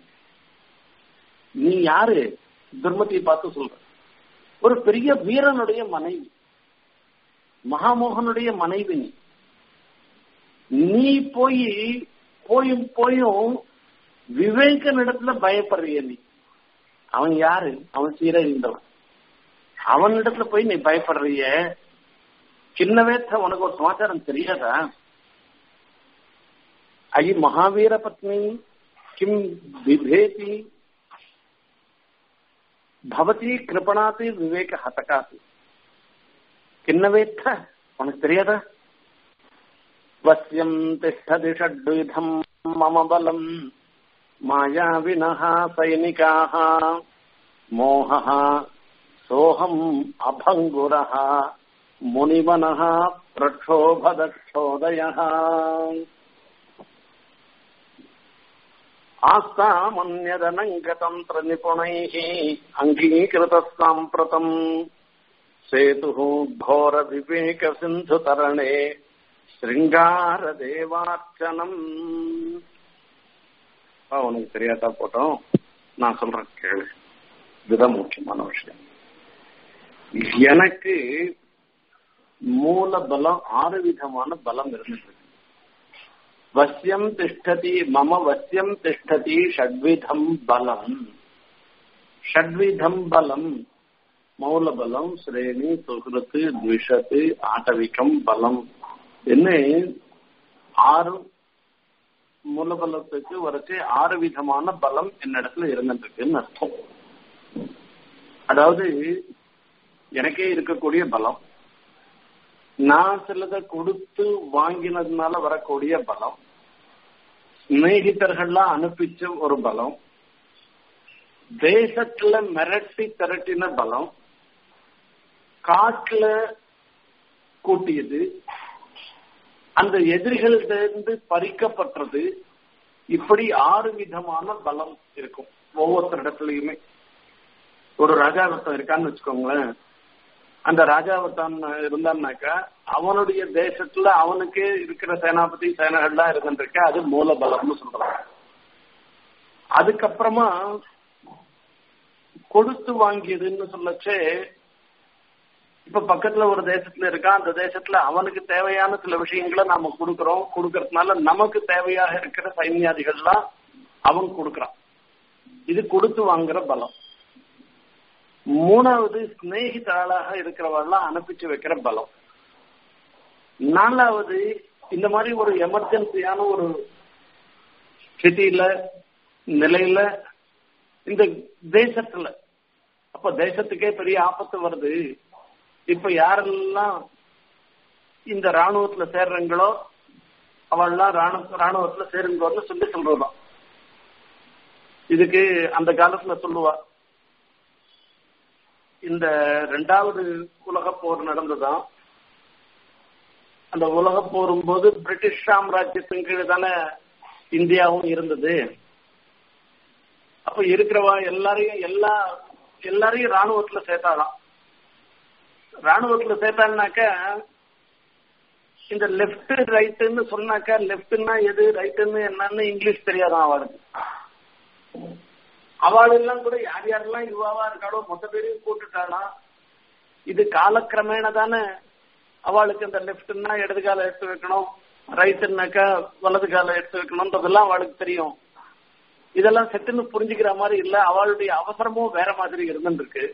நீ யாரு துர்மதி பார்த்து சொல்ற ஒரு பெரிய வீரனுடைய மனைவி மகாமோகனுடைய மனைவி நீ நீ போய் போயும் போயும் விவேகன் இடத்துல பயப்படுறிய நீ அவன் யாரு அவன் சீரழிந்தவன் அவன் இடத்துல போய் நீ பயப்படுறிய சின்னவேத்த உனக்கு ஒரு சமாச்சாரம் தெரியாதா ஐ மகாவீர பத்னி கிம் விபேதி பவதி கிருபணாத்து விவேக ஹதகாத்து கிண்ணவேத்த உனக்கு தெரியாதா வசியம் திஷ்டதி ஷட்விதம் மம பலம் மாயாவினः சைனிகாः மோகः சோகம் அபங்குரः முனிவனः பிரक्षोभदक्षोदयः आस्तामन्यदनङ्गतन्त्रनिपुणैः अङ्गीकृतः साम्प्रतम् सेतुः घोरविवेकसिन्धुतरणे சிருங்காரதேவார்ச்சனம் உனக்கு தெரியாதா போட்டோம் நான் சொல்றேன் கேளு இதுதான் முக்கியமான விஷயம் எனக்கு மூல பலம் ஆறு விதமான பலம் இருந்துட்டு வசியம் திஷ்டதி மம வசியம் திஷ்டதி ஷட்விதம் பலம் ஷட்விதம் பலம் மௌல பலம் ஸ்ரேணி சுகிருத்து த்விஷத்து ஆட்டவிகம் பலம் என்ன ஆறு மூலபலத்துக்கு வரைச்சு ஆறு விதமான பலம் என்னிடத்துல இருந்துருக்குன்னு அர்த்தம் அதாவது எனக்கே இருக்கக்கூடிய பலம் நான் சிலதை கொடுத்து வாங்கினதுனால வரக்கூடிய பலம் சிநேகிதர்கள்லாம் அனுப்பிச்ச ஒரு பலம் தேசத்துல மிரட்டி திரட்டின பலம் காட்டுல கூட்டியது அந்த எதிரிகளிலிருந்து பறிக்கப்பட்டது இப்படி ஆறு விதமான பலம் இருக்கும் ஒவ்வொருத்தர் இடத்துலயுமே ஒரு ராஜாவர்த்தம் இருக்கான்னு வச்சுக்கோங்களேன் அந்த ராஜாவர்த்தான் இருந்தான்னாக்கா அவனுடைய தேசத்துல அவனுக்கே இருக்கிற சேனாபதி சேனைகள்லாம் இருந்துருக்கு அது மூல பலம்னு சொல்றாங்க அதுக்கப்புறமா கொடுத்து வாங்கியதுன்னு சொல்லச்சே இப்ப பக்கத்துல ஒரு தேசத்துல இருக்கான் அந்த தேசத்துல அவனுக்கு தேவையான சில விஷயங்களை நாம கொடுக்கறோம் கொடுக்கறதுனால நமக்கு தேவையாக இருக்கிற சைன்யாதிகள்லாம் அவன் கொடுக்கறான் இது கொடுத்து வாங்குற பலம் மூணாவது சிநேகிதாளாக இருக்கிறவெல்லாம் அனுப்பிச்சு வைக்கிற பலம் நாலாவது இந்த மாதிரி ஒரு எமர்ஜென்சியான ஒரு ஸ்திதியில நிலையில இந்த தேசத்துல அப்ப தேசத்துக்கே பெரிய ஆபத்து வருது இப்ப யாரெல்லாம் இந்த ராணுவத்துல சேர்றீங்களோ அவள்லாம் ராணுவ ராணுவத்துல சேருங்கன்னு சொல்லி சொல்றதுதான் இதுக்கு அந்த காலத்துல சொல்லுவா இந்த ரெண்டாவது உலக போர் நடந்ததுதான் அந்த உலக போரும் போது பிரிட்டிஷ் சாம்ராஜ்யத்தின் கீழ் தானே இந்தியாவும் இருந்தது அப்ப இருக்கிறவா எல்லாரையும் எல்லா எல்லாரையும் ராணுவத்துல சேர்த்தாலாம் ராணுவத்துல சேர்த்தான்னாக்க இந்த லெப்ட் ரைட்டுன்னு சொன்னாக்கா லெப்ட்னா எது ரைட்டுன்னு என்னன்னு இங்கிலீஷ் தெரியாதான் அவளுக்கு அவள் எல்லாம் கூட யார் யாரெல்லாம் இதுவாவா இருக்காளோ மொத்த பேரையும் கூட்டுட்டாளாம் இது காலக்கிரமேண தானே அவளுக்கு இந்த லெப்ட்னா இடது கால எடுத்து வைக்கணும் ரைட்டுனாக்கா வலது கால எடுத்து வைக்கணும்ன்றதெல்லாம் அவளுக்கு தெரியும் இதெல்லாம் செட்டுன்னு புரிஞ்சுக்கிற மாதிரி இல்ல அவளுடைய அவசரமும் வேற மாதிரி இருந்துருக்கு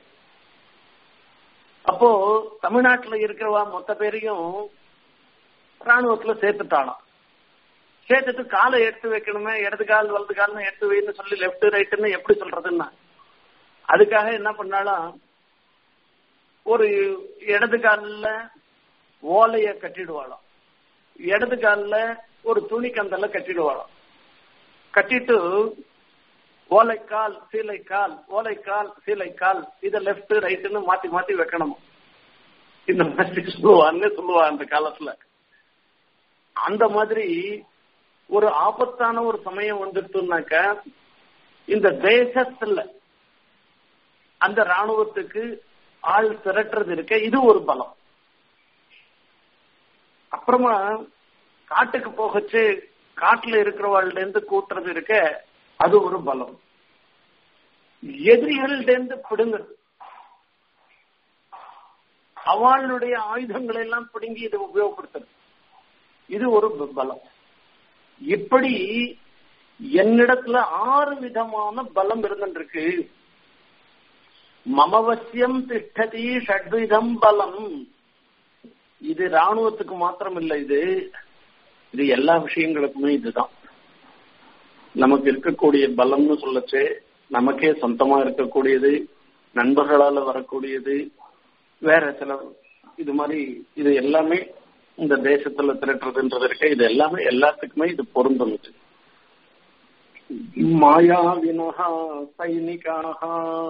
அப்போ தமிழ்நாட்டுல இருக்கிறவா மொத்த பேரையும் ராணுவத்துல சேர்த்துட்டாளாம் சேர்த்துட்டு காலை எடுத்து வைக்கணுமே இடது கால் வலது கால்னு எடுத்து வைன்னு சொல்லி லெப்ட் ரைட்டுன்னு எப்படி சொல்றதுன்னா அதுக்காக என்ன பண்ணாலும் ஒரு இடது காலில் ஓலைய கட்டிடுவாளாம் இடது காலில் ஒரு துணி கந்தல கட்டிடுவாளாம் கட்டிட்டு ஓலைக்கால் சீலைக்கால் ஓலைக்கால் சீலைக்கால் இத லெப்ட் ரைட்டுன்னு மாத்தி மாத்தி வைக்கணும் இந்த மாதிரி சொல்லுவான்னு சொல்லுவா அந்த காலத்துல அந்த மாதிரி ஒரு ஆபத்தான ஒரு சமயம் வந்துட்டுனாக்க இந்த தேசத்துல அந்த ராணுவத்துக்கு ஆள் திரட்டுறது இருக்க இது ஒரு பலம் அப்புறமா காட்டுக்கு போகச்சு காட்டுல இருக்கிறவாள்ல இருந்து கூட்டுறது இருக்க அது ஒரு பலம் எதிரிகள்ட இருந்து பிடுங்குறது அவளுடைய ஆயுதங்களை எல்லாம் பிடுங்கி இதை உபயோகப்படுத்துறது இது ஒரு பலம் இப்படி என்னிடத்துல ஆறு விதமான பலம் இருந்துருக்கு மமவசியம் திஷ்டதி ஷட்விதம் பலம் இது ராணுவத்துக்கு மாத்திரம் இல்ல இது இது எல்லா விஷயங்களுக்குமே இதுதான் நமக்கு இருக்கக்கூடிய பலம்னு சொல்லச்சே நமக்கே சொந்தமா இருக்கக்கூடியது நண்பர்களால வரக்கூடியது வேற சில இது மாதிரி இது எல்லாமே இந்த தேசத்துல திரட்டுறதுன்றது இருக்க இது எல்லாமே எல்லாத்துக்குமே இது பொருந்துச்சு மாயாவினஹா சைனிகாக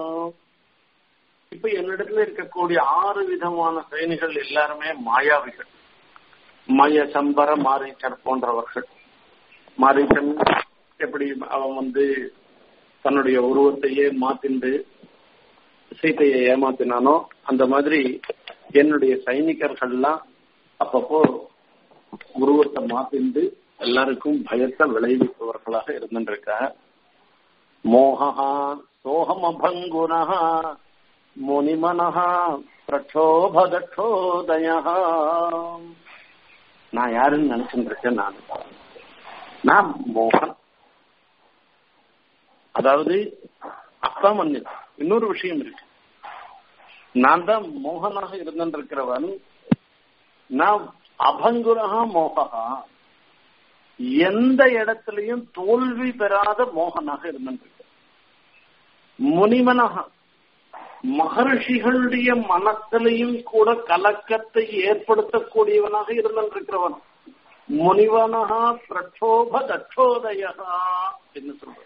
இப்ப என்னிடத்துல இருக்கக்கூடிய ஆறு விதமான சைனிகள் எல்லாருமே மாயாவிகள் மாய சம்பர மாரீச்சர் போன்றவர்கள் மாரீச்சன் எப்படி அவன் வந்து தன்னுடைய உருவத்தையே மாத்திண்டு சீத்தையை ஏமாத்தினானோ அந்த மாதிரி என்னுடைய சைனிகர்கள்லாம் அப்பப்போ உருவத்தை மாத்திண்டு எல்லாருக்கும் பயத்தை விளைவிப்பவர்களாக இருந்துருக்க மோகா சோகம் அபங்குனா முனிமனஹ பிரட்சோபதட்சோதய நான் யாருன்னு நினைச்சுட்டு இருக்கேன் நான் நான் மோகன் அதாவது அசாமன்யம் இன்னொரு விஷயம் இருக்கு நான் தான் மோகனாக இருந்திருக்கிறவன் நான் அபங்குரகா மோகா எந்த இடத்திலையும் தோல்வி பெறாத மோகனாக இருந்திருக்க முனிமனகா மகர்ஷிகளுடைய மனத்திலையும் கூட கலக்கத்தை ஏற்படுத்தக்கூடியவனாக இருந்திருக்கிறவன் முனிவனகா பிரட்சோப தட்சோதயா என்று சொல்ற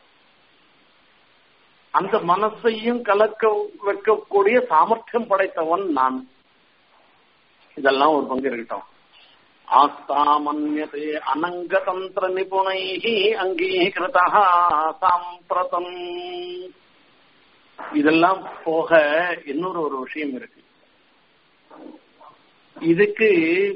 அந்த மனசையும் கலக்க வைக்கக்கூடிய சாமர்த்தியம் படைத்தவன் நான் இதெல்லாம் ஒரு பங்கு இருக்கட்டும் ஆஸ்தாமன்யதே அனங்கதந்திர நிபுணை அங்கீகிருதா சாம்பிரதம் இதெல்லாம் போக இன்னொரு ஒரு விஷயம் இருக்கு இதுக்கு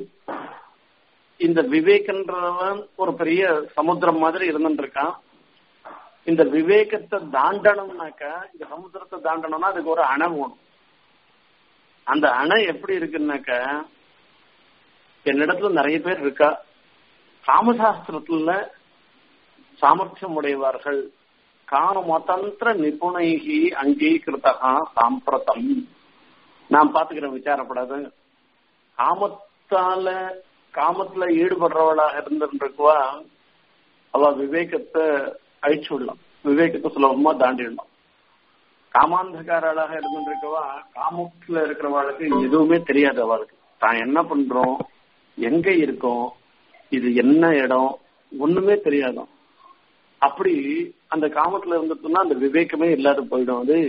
இந்த விவேகன்றவன் ஒரு பெரிய சமுத்திரம் மாதிரி இருந்துருக்கான் இந்த விவேகத்தை தாண்டணும்னாக்கா இந்த சமுத்திரத்தை தாண்டணும்னா அதுக்கு ஒரு அணை வேணும் அந்த அணை எப்படி இருக்குன்னாக்கா என்னிடத்துல நிறைய பேர் இருக்கா காமசாஸ்திரத்துல சாமர்த்தியம் உடையவர்கள் காமதந்திர நிபுணைகி அங்கீகிருத்தகா சாம்பிரதம் நான் பாத்துக்கிறேன் விசாரப்படாது காமத்தால காமத்துல ஈடுபடுறவளாக இருந்துருக்குவா அவ விவேகத்தை அழிச்சு விடலாம் விவேகத்தை சுலபமா தாண்டிடலாம் காமாந்தகாராளாக இருந்துருக்கவா காமத்துல இருக்கிறவாளுக்கு எதுவுமே தெரியாது அவளுக்கு தான் என்ன பண்றோம் எங்க இருக்கோம் இது என்ன இடம் ஒண்ணுமே தெரியாதான் அப்படி அந்த காமத்துல இருந்துட்டுனா அந்த விவேகமே இல்லாத போயிடும் அது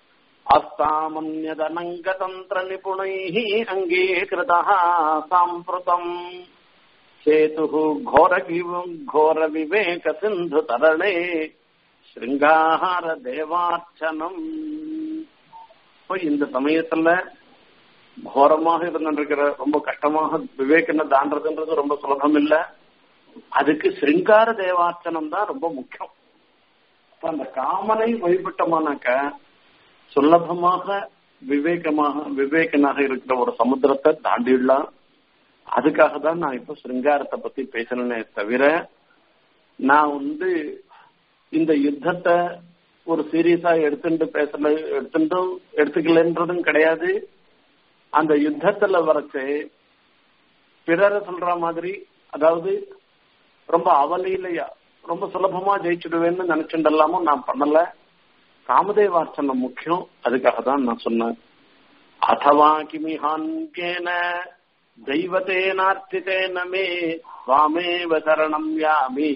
அஸ்தாமன்யதனங்கதந்திர நிபுணை அங்கீகிருதா சாம்பிரதம் சேது கோர கோர விவேக சிந்து தரணே ஸ்ருங்கார தேவார்ச்சனம் இந்த சமயத்துல கோரமாக இருந்திருக்கிற ரொம்ப கஷ்டமாக விவேகனை தாண்டதுன்றது ரொம்ப சுலபம் இல்ல அதுக்கு ஸ்ருங்கார தேவார்ச்சனம் தான் ரொம்ப முக்கியம் அந்த காமனை வழிபட்டமானாக்க சுலபமாக விவேகமாக விவேகனாக இருக்கிற ஒரு சமுத்திரத்தை தாண்டிடலாம் அதுக்காக தான் நான் இப்ப சிருங்காரத்தை பத்தி பேசணுன்னே தவிர நான் வந்து இந்த யுத்தத்தை ஒரு சீரியஸா எடுத்துட்டு பேசல எடுத்துட்டு எடுத்துக்கலன்றதும் கிடையாது அந்த யுத்தத்துல வரைச்சு பிறரை சொல்ற மாதிரி அதாவது ரொம்ப அவலையிலையா ரொம்ப சுலபமா ஜெயிச்சுடுவேன்னு நினைச்சுட்டல்லாமோ நான் பண்ணல காமதேவார்ச்சனம் முக்கியம் அதுக்காக தான் நான் சொன்னேன் அதவா கிமிஹான்கேன தெய்வத்தேனார்த்திதேன மே சுவாமேவ சரணம் யாமி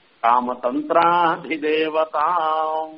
காமதந்திராதிதேவதாம்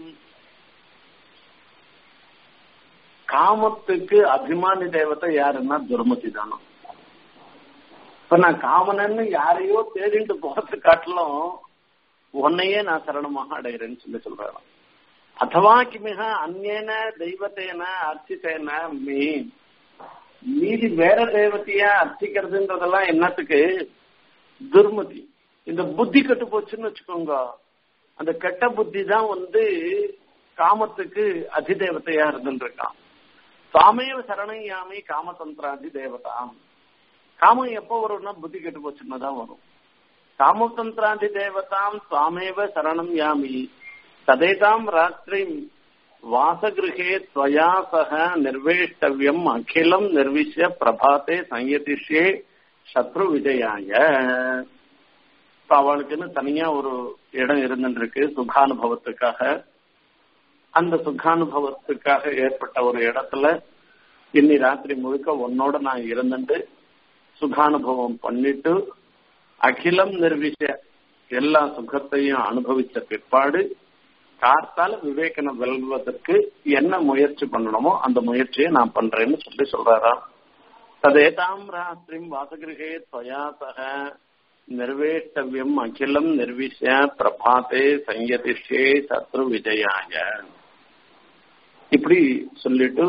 காமத்துக்கு அபிமானி தேவதை யாருன்னா துர்மதி தானோ இப்ப நான் காமனன்னு யாரையோ தேடிட்டு போறது காட்டிலும் உன்னையே நான் சரணமாக அடைகிறேன்னு சொல்லி சொல்றேன் அதவா கிமிக அந்நேன தெய்வத்தேன அர்ச்சித்தேன மீ மீதி வேற தெய்வத்தையா அர்ச்சிக்கிறதுன்றதெல்லாம் என்னத்துக்கு துர்மதி இந்த புத்தி கெட்டு போச்சுன்னு வச்சுக்கோங்க அந்த கெட்ட புத்தி தான் வந்து காமத்துக்கு அதிதேவத்தையா இருந்துருக்கான் சாமேவ சரணையாமி காமதந்திராதி தேவதாம் காமம் எப்போ வரும்னா புத்தி கெட்டு போச்சுன்னு தான் வரும் காமதந்திராதி தேவதாம் சுவாமேவ சரணம் யாமி ததேதாம் ராத்திரி வாசகிருஹே त्वया सह निर्वेष्टव्यम् அகிலம் நிர்விஷ்ய பிரபாத்தே சங்கதிஷ்யே சத்ரு விஜயாய இப்ப அவளுக்குன்னு தனியா ஒரு இடம் இருந்துருக்கு சுகானுபவத்துக்காக அந்த சுகானுபவத்துக்காக ஏற்பட்ட ஒரு இடத்துல இன்னி ராத்திரி முழுக்க உன்னோட நான் இருந்துட்டு சுகானுபவம் பண்ணிட்டு அகிலம் நிர்விஷ எல்லா சுகத்தையும் அனுபவிச்ச பிற்பாடு காத்தால விவேகனை வெல்வதற்கு என்ன முயற்சி பண்ணணுமோ அந்த முயற்சியை நான் பண்றேன்னு சொல்லி சொல்றாராம் ததேதாம் ராத்திரிம் வாசகிருகே துவயா சக நிர்வேஷ்டவியம் அகிலம் நிர்விஷ பிரபாத்தே சங்கதிஷே சத்ரு விஜயாய இப்படி சொல்லிட்டு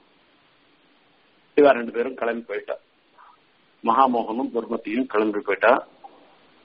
இவா ரெண்டு பேரும் கிளம்பி போயிட்டா மகாமோகனும் துர்மதியும் கிளம்பி போயிட்டா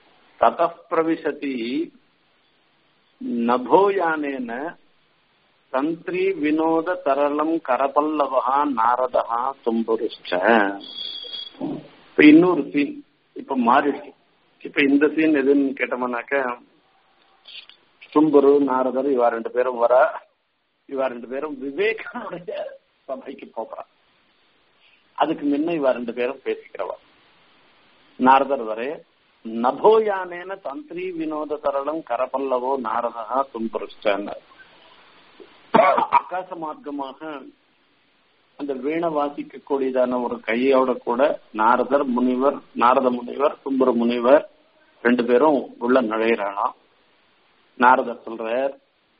தத பிரவிசதி நபோயானேன தந்திரி வினோத தரளம் கரபல்லவகா நாரதா தும்புருஷ்ட இப்ப இன்னொரு சீன் இப்ப மாறிடுச்சு இப்ப இந்த சீன் எதுன்னு கேட்டோம்னாக்க தும்புரு நாரதர் இவா ரெண்டு பேரும் வர இவா ரெண்டு பேரும் விவேகனுடைய சபைக்கு போகிறான் அதுக்கு முன்ன இவா ரெண்டு பேரும் பேசிக்கிறவா நாரதர் வரே நபோயானேன தந்திரி வினோத தரளம் கரபல்லவோ நாரதா தும்புருஷ்டார் ஆகாச மார்க்கமாக அந்த வீணை வாசிக்க கூடியதான ஒரு கையோட கூட நாரதர் முனிவர் நாரத முனிவர் தும்புர முனிவர் ரெண்டு பேரும் உள்ள நுழையிறானாம் நாரதர் சொல்றார்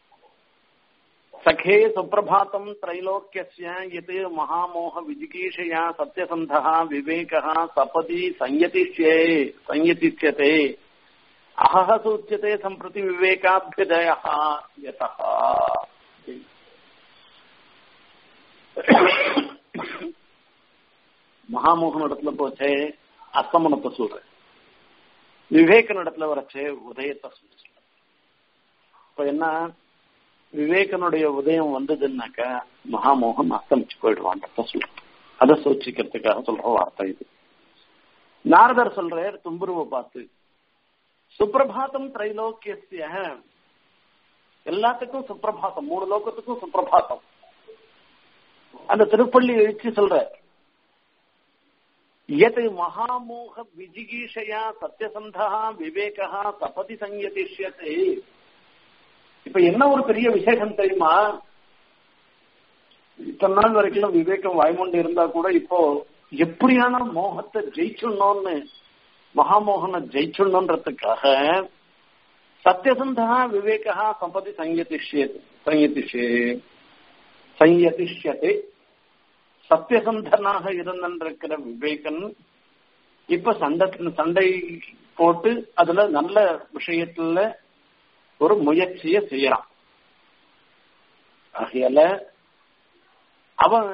सखे सुप्रभातम् त्रैलोक्यस्य यत् महामोह विजिगीषया सत्यसन्धः विवेकः सपदि संयतिष्ये संयतिष्यते अहः सूच्यते सम्प्रति विवेकाभ्युदयः यतः மகாமோகன் இடத்துல போச்சே அஸ்தமனத்தை சொல்றேன் விவேகன் இடத்துல வரச்சே உதயத்தை சொல்ல இப்ப என்ன விவேகனுடைய உதயம் வந்ததுன்னாக்க மகாமோகன் அஸ்தமிச்சு போயிடுவான்றத சொல்றேன் அதை சூச்சிக்கிறதுக்காக சொல்ற வார்த்தை இது நாரதர் சொல்றார் தும்புருவை பார்த்து சுப்பிரபாதம் திரைலோக்கிய எல்லாத்துக்கும் சுப்பிரபாதம் மூணு லோகத்துக்கும் சுப்பிரபாதம் அந்த திருப்பள்ளி எழுச்சி சொல்ற எது மகாமோக விஜிகீஷயா சத்தியசந்தா விவேகா சபதி சங்கதிஷ்யத்தை இப்ப என்ன ஒரு பெரிய விசேஷம் தெரியுமா இத்தனை நாள் வரைக்கும் விவேகம் வாய்மொண்டு இருந்தா கூட இப்போ எப்படியான மோகத்தை ஜெயிச்சுடணும்னு மகாமோகனை ஜெயிச்சுடணுன்றதுக்காக சத்தியசந்தா விவேகா சம்பதி சங்கதிஷ்யது சங்கதிஷ்யே சங்கதிஷ்யத்தை சத்தியசந்தனாக இருந்திருக்கிற விவேகன் இப்ப சண்டை சண்டை போட்டு அதுல நல்ல விஷயத்துல ஒரு முயற்சிய செய்யறான் ஆகையால அவன்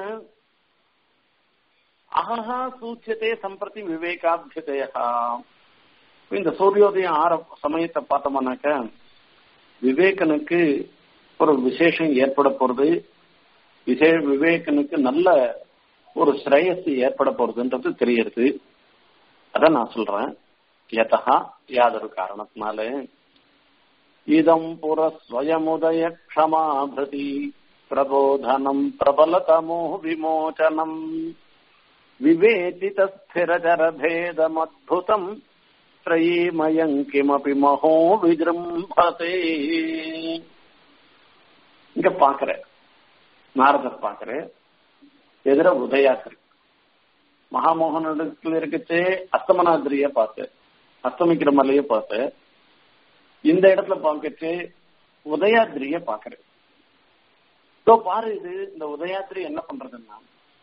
அகஹா சூச்சியத்தை சம்பிரதி விவேகாபியுதயா இந்த சூரியோதயம் ஆற சமயத்தை பார்த்தோம்னாக்க விவேகனுக்கு ஒரு விசேஷம் ஏற்பட போறது விசே விவேகனுக்கு நல்ல ஒரு ஸ்ரேயஸ் ஏற்பட போறதுன்றது தெரியுது அத நான் சொல்றேன் யதா யாதொரு காரணத்தினால இதம் புற ஸ்வயமுதய க்ஷமாபிருதி பிரபோதனம் பிரபலதமோ விமோச்சனம் விவேதித ஸ்திரஜர பேதமத்புதம் த்ரயீமயம் கிமபி மகோ விஜృంభతే இங்க பாக்குற நாரதர் பாக்குற எதிர உதயாத்திரி மகாமோகனிடத்துல இருக்கச்சே அஸ்தமனாதிரிய பார்த்து அஸ்தமிக்கிற மலைய பார்த்து இந்த இடத்துல பார்க்கச்சு உதயாத்திரிய பாக்குறேன் இதோ பாரு இது இந்த உதயாத்திரி என்ன பண்றதுன்னா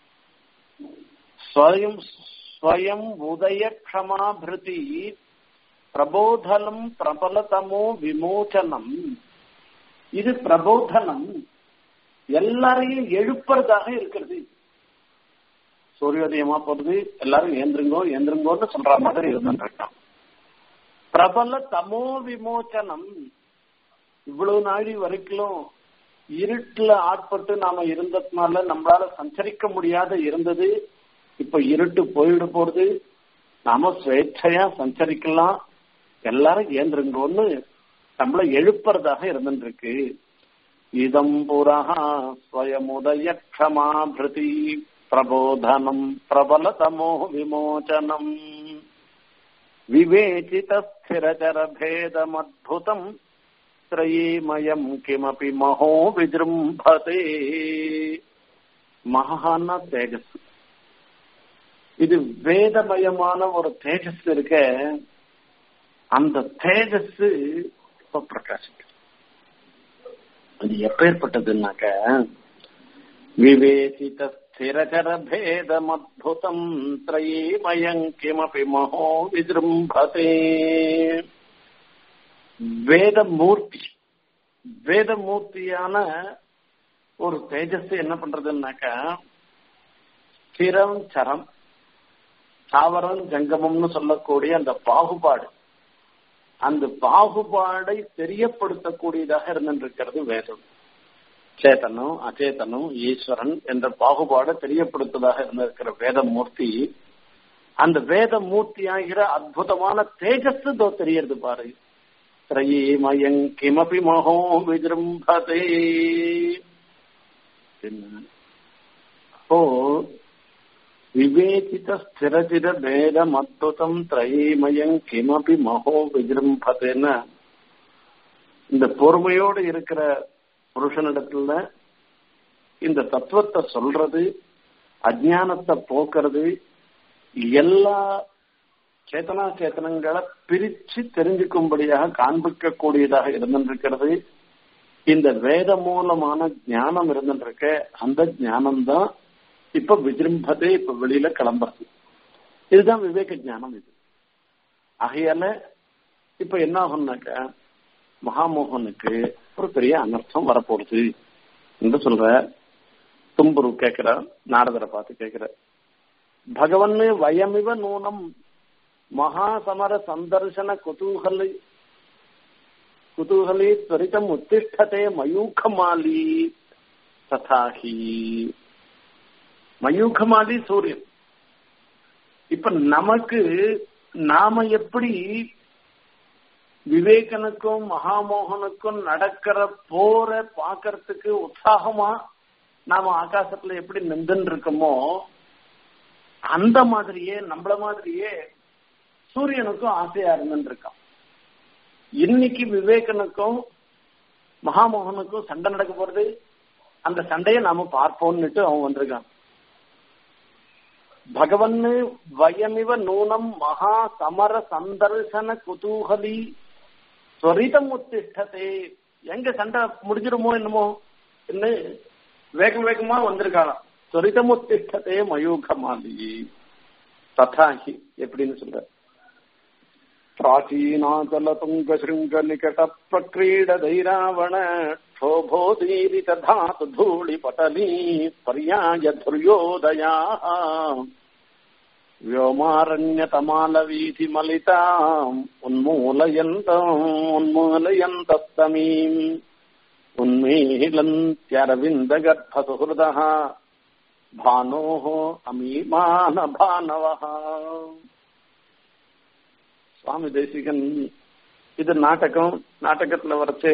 ஸ்வயம் ஸ்வயம் உதய க்ஷமாபிருதி பிரபோதனம் பிரபலதமோ விமோச்சனம் இது பிரபோதனம் எல்லாரையும் எழுப்புறதாக இருக்கிறது சூரியோதயமா போறது எல்லாரும் ஏந்திருங்கோ ஏந்திருங்கோன்னு சொல்ற மாதிரி இருந்துருக்கான் பிரபல தமோ விமோச்சனம் இவ்வளவு நாழி வரைக்கும் இருட்டுல ஆட்பட்டு நாம இருந்ததுனால நம்மளால சஞ்சரிக்க முடியாத இருந்தது இப்ப இருட்டு போயிட போறது நாம சுவேட்சையா சஞ்சரிக்கலாம் எல்லாரும் ஏந்திருங்கோன்னு நம்மள எழுப்புறதாக இருந்துட்டு இருக்கு இதம் புரஹா ஸ்வயமுதய க்ஷமாபிருதி பிரபோதனம் பிரபலதமோ விமோச்சனம் विवेचितस्थिरचरभेदमद्भुतम् त्रयीमयम् किमपि महो विजृम्भते மகான தேஜஸ் இது வேதமயமான ஒரு தேஜஸ் இருக்க அந்த தேஜஸ் இப்ப பிரகாசிக்கும் அது எப்பேற்பட்டதுன்னாக்க விவேசித स्थिरचरभेदमद्भुतम् त्रयीमयम् किमपि महो विजृम्भते வேதமூர்த்தி வேதமூர்த்தியான ஒரு தேஜஸ் என்ன பண்றதுன்னாக்கா ஸ்திரம் சரம் தாவரம் ஜங்கமம்னு சொல்லக்கூடிய அந்த பாகுபாடு அந்த பாகுபாடை தெரியப்படுத்தக்கூடியதாக இருந்திருக்கிறது வேதம் சேத்தனும் அச்சேதனும் ஈஸ்வரன் என்ற பாகுபாடு தெரியப்படுத்துவதாக இருந்திருக்கிற வேதமூர்த்தி அந்த வேதமூர்த்தி ஆகிற அற்புதமான தேஜஸ் தோ தெரியறது பாரு திரையீமயங் கிமபி மகோ விஜృంభதே அப்போ விவேகித ஸ்திரச்சிர பேதம் அத்புதம் திரையீமயங் கிமபி மகோ விஜృంభதேன்னு இந்த பொறுமையோடு இருக்கிற புருஷனிடத்துல இந்த தத்துவத்தை சொல்றது அஜானத்தை போக்குறது எல்லா சேத்தனா சேத்தனங்களை பிரிச்சு தெரிஞ்சுக்கும்படியாக காண்பிக்க கூடியதாக இருந்திருக்கிறது இந்த வேத மூலமான ஞானம் இருந்துருக்க அந்த ஞானம் தான் இப்ப விஜృంభதே இப்ப வெளியில கிளம்புறது இதுதான் விவேக ஞானம் இது ஆகையால இப்ப என்ன ஆகும்னாக்க மகாமோகனுக்கு ஒரு பெரிய அனர்த்தம் வரப்போகுது என்று சொல்ற தும்புரு கேட்கிற நாரதரை பார்த்து கேட்கிற பகவன் வயமிவ நூனம் மகாசமர சந்தர்சன குதூகலி குதூகலி துவரிதம் உத்திஷ்டதே மயூகமாலி ததாஹி மயூகமாலி சூரியன் இப்ப நமக்கு நாம எப்படி விவேகனுக்கும் மகாமோகனுக்கும் நடக்கிற போற பாக்கிறதுக்கு உற்சாகமா நாம ஆகாசத்துல எப்படி நின்றுன்னு இருக்கோமோ அந்த மாதிரியே நம்மள மாதிரியே சூரியனுக்கும் ஆசையா இருந்துட்டு இருக்கான் இன்னைக்கு விவேகனுக்கும் மகாமோகனுக்கும் சண்டை நடக்க போறது அந்த சண்டையை நாம பார்ப்போம்னுட்டு அவன் வந்திருக்கான் பகவன் வயமிவ நூனம் மகா சமர சந்தர்சன குதூகலி ஸ்வரிதம் உத்திஷ்டதே எங்க சண்டை முடிஞ்சிருமோ என்னமோ என்ன வேகம் வேகமா வந்திருக்காளாம் ஸ்வரிதம் உத்திஷ்டதே மயூகமாலி ததாஹி எப்படின்னு சொல்ற प्राचीनाचलतुङ्ग शृङ्ग निकट प्रक्रीड दैरावण क्षोभोदीरित धातु धूलिपटली पर्याय धुर्योदयाः व्योमारण्यतमालवीथिमलिताम् उन्मूलयन्तम् उन्मूलयन्तस्तमीम् उन्मीलन्त्यरविन्दगर्भसुहृदः भानोः अमीमानभानवः சுவாமி தேசிகன் இது நாடகம் நாடகத்துல வரைச்சு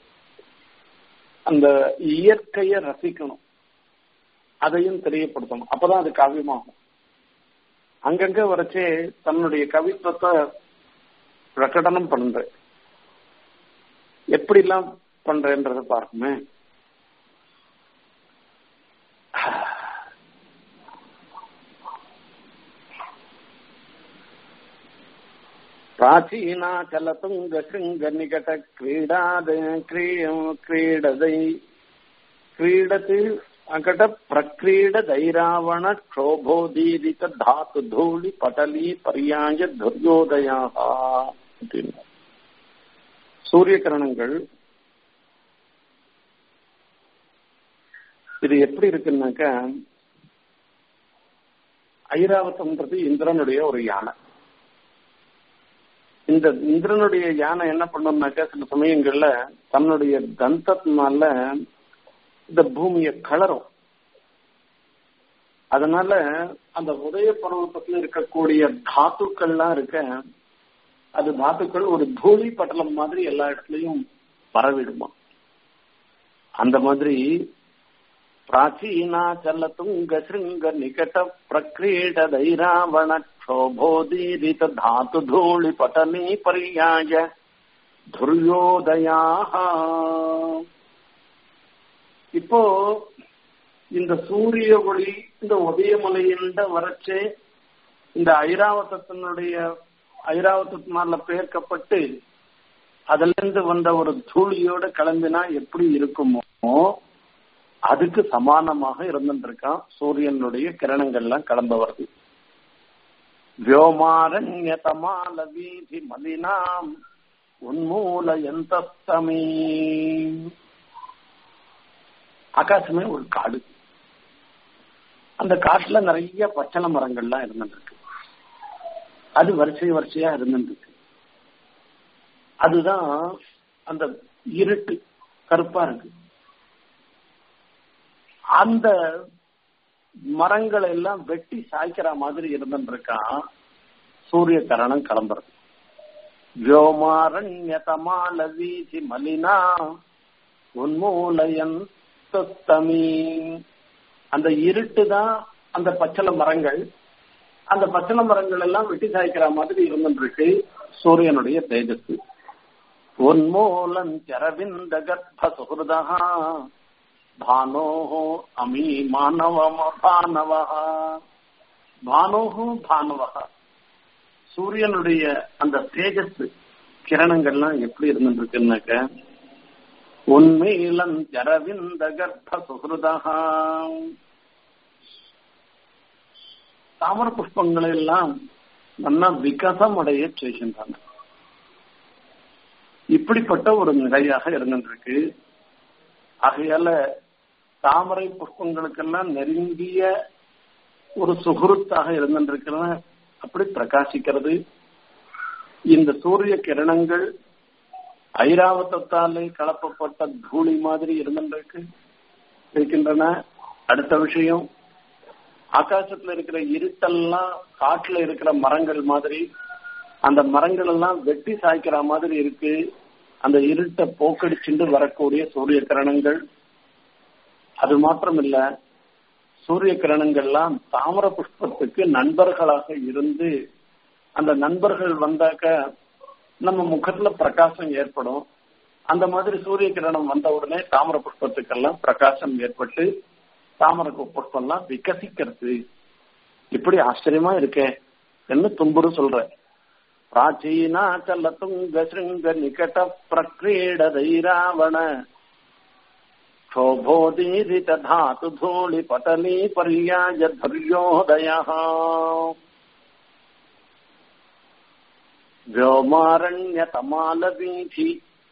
அந்த இயற்கைய ரசிக்கணும் அதையும் தெரியப்படுத்தணும் அப்பதான் அது காவியமாகும் அங்கங்க வரைச்சு தன்னுடைய கவித்துவத்தை பிரகடனம் பண்ற எப்படி எல்லாம் பண்றேன்றத பாருமே प्राचीनाचलतुङ्ग शृङ्गनिकट क्रीडाद क्रीडदै क्रीडति अकट प्रक्रीड दैरावण क्षोभोदीरित धातु धूळि पटली पर्याय துரியோதயாக சூரிய கிரணங்கள் இது எப்படி இருக்குன்னாக்க ஐராவதம்ன்றது இந்திரனுடைய ஒரு யானை இந்த இந்திரனுடைய யானை என்ன பண்ணும்னாக்கா சில சமயங்கள்ல தன்னுடைய தந்தத்தினால இந்த பூமியை கலரும் அதனால அந்த உதய பருவத்துல இருக்கக்கூடிய தாத்துக்கள்லாம் இருக்க அது தாத்துக்கள் ஒரு தூளி பட்டலம் மாதிரி எல்லா இடத்துலயும் பரவிடுமா அந்த மாதிரி பிராச்சீனாச்சல துங்க சிருங்க நிகட பிரக்ரீட தைராவண क्षोभोदीरित धातु धूळि पटली पर्याय துரியோதயாக இப்போ இந்த சூரிய ஒளி இந்த உதயமலையில வரைச்சு இந்த ஐராவதத்தினுடைய ஐராவதத்தினால பெயர்க்கப்பட்டு அதுல இருந்து வந்த ஒரு தூளியோட கிளம்பினா எப்படி இருக்குமோ அதுக்கு சமானமாக இருந்துட்டு இருக்கான் சூரியனுடைய கிரணங்கள்லாம் கிளம்ப வருது व्योमारण्यतमाल वीधि मलिनाम् உன்மூலயந்தஸ்தமே ஆகாசமே ஒரு காடு அந்த காட்டுல நிறைய பச்சளை மரங்கள்லாம் இருந்துருக்கு அது வரிசை வரிசையா இருந்துருக்கு அதுதான் அந்த இருட்டு கருப்பா இருக்கு அந்த மரங்களை எல்லாம் வெட்டி சாய்க்கிற மாதிரி இருந்துருக்கான் சூரிய கரணம் கிளம்புறது व्योमारण्यतमाल वीथि मलिना உன்மூலயன் தொத்தமி அந்த இருட்டு தான் அந்த பச்சளை மரங்கள் அந்த பச்சளை மரங்கள் எல்லாம் வெட்டி சாய்க்கிற மாதிரி இருந்துருக்கு சூரியனுடைய தேஜஸ் உன்மூலன் சரவிந்த கர்ப்ப சுகிருதா பானோஹோ அமி மாணவம பானவா பானோஹோ பானவா சூரியனுடைய அந்த தேஜஸ் கிரணங்கள்லாம் எப்படி இருந்துருக்குன்னாக்க உண்மையிலம் ஜரவிந்த கர்ப்ப சுகிருதா தாமர புஷ்பங்களை எல்லாம் நல்லா விகாசம் அடைய செய்கின்றன இப்படிப்பட்ட ஒரு நிலையாக இருந்திருக்கு ஆகையால தாமரை புஷ்பங்களுக்கெல்லாம் நெருங்கிய ஒரு சுகுருத்தாக இருந்திருக்கிற அப்படி பிரகாசிக்கிறது இந்த சூரிய கிரணங்கள் ஐராவதத்தாலே கலப்பப்பட்ட தூளி மாதிரி இருந்திருக்கு இருக்கின்றன அடுத்த விஷயம் ஆகாசத்துல இருக்கிற இருட்டெல்லாம் காட்டுல இருக்கிற மரங்கள் மாதிரி அந்த மரங்கள் எல்லாம் வெட்டி சாய்க்கிற மாதிரி இருக்கு அந்த இருட்டை போக்கடிச்சுட்டு வரக்கூடிய சூரிய கிரணங்கள் அது மாத்திரம் இல்ல சூரிய கிரணங்கள்லாம் தாமர புஷ்பத்துக்கு நண்பர்களாக இருந்து அந்த நண்பர்கள் வந்தாக்க நம்ம முகத்துல பிரகாசம் ஏற்படும் அந்த மாதிரி சூரிய கிரணம் வந்த உடனே தாமர புஷ்பத்துக்கெல்லாம் பிரகாசம் ஏற்பட்டு தாமர புஷ்பம்லாம் விகசிக்கிறது இப்படி ஆச்சரியமா இருக்கே என்ன தும்புரு சொல்ற பிராச்சீனாச்சல துங்க சிருங்க நிகட பிரக்ரீடதைராவண क्षोभोदीरित धातु धूलि पटली पर्याय धुर्योदय व्योमारण्यतमालवीथि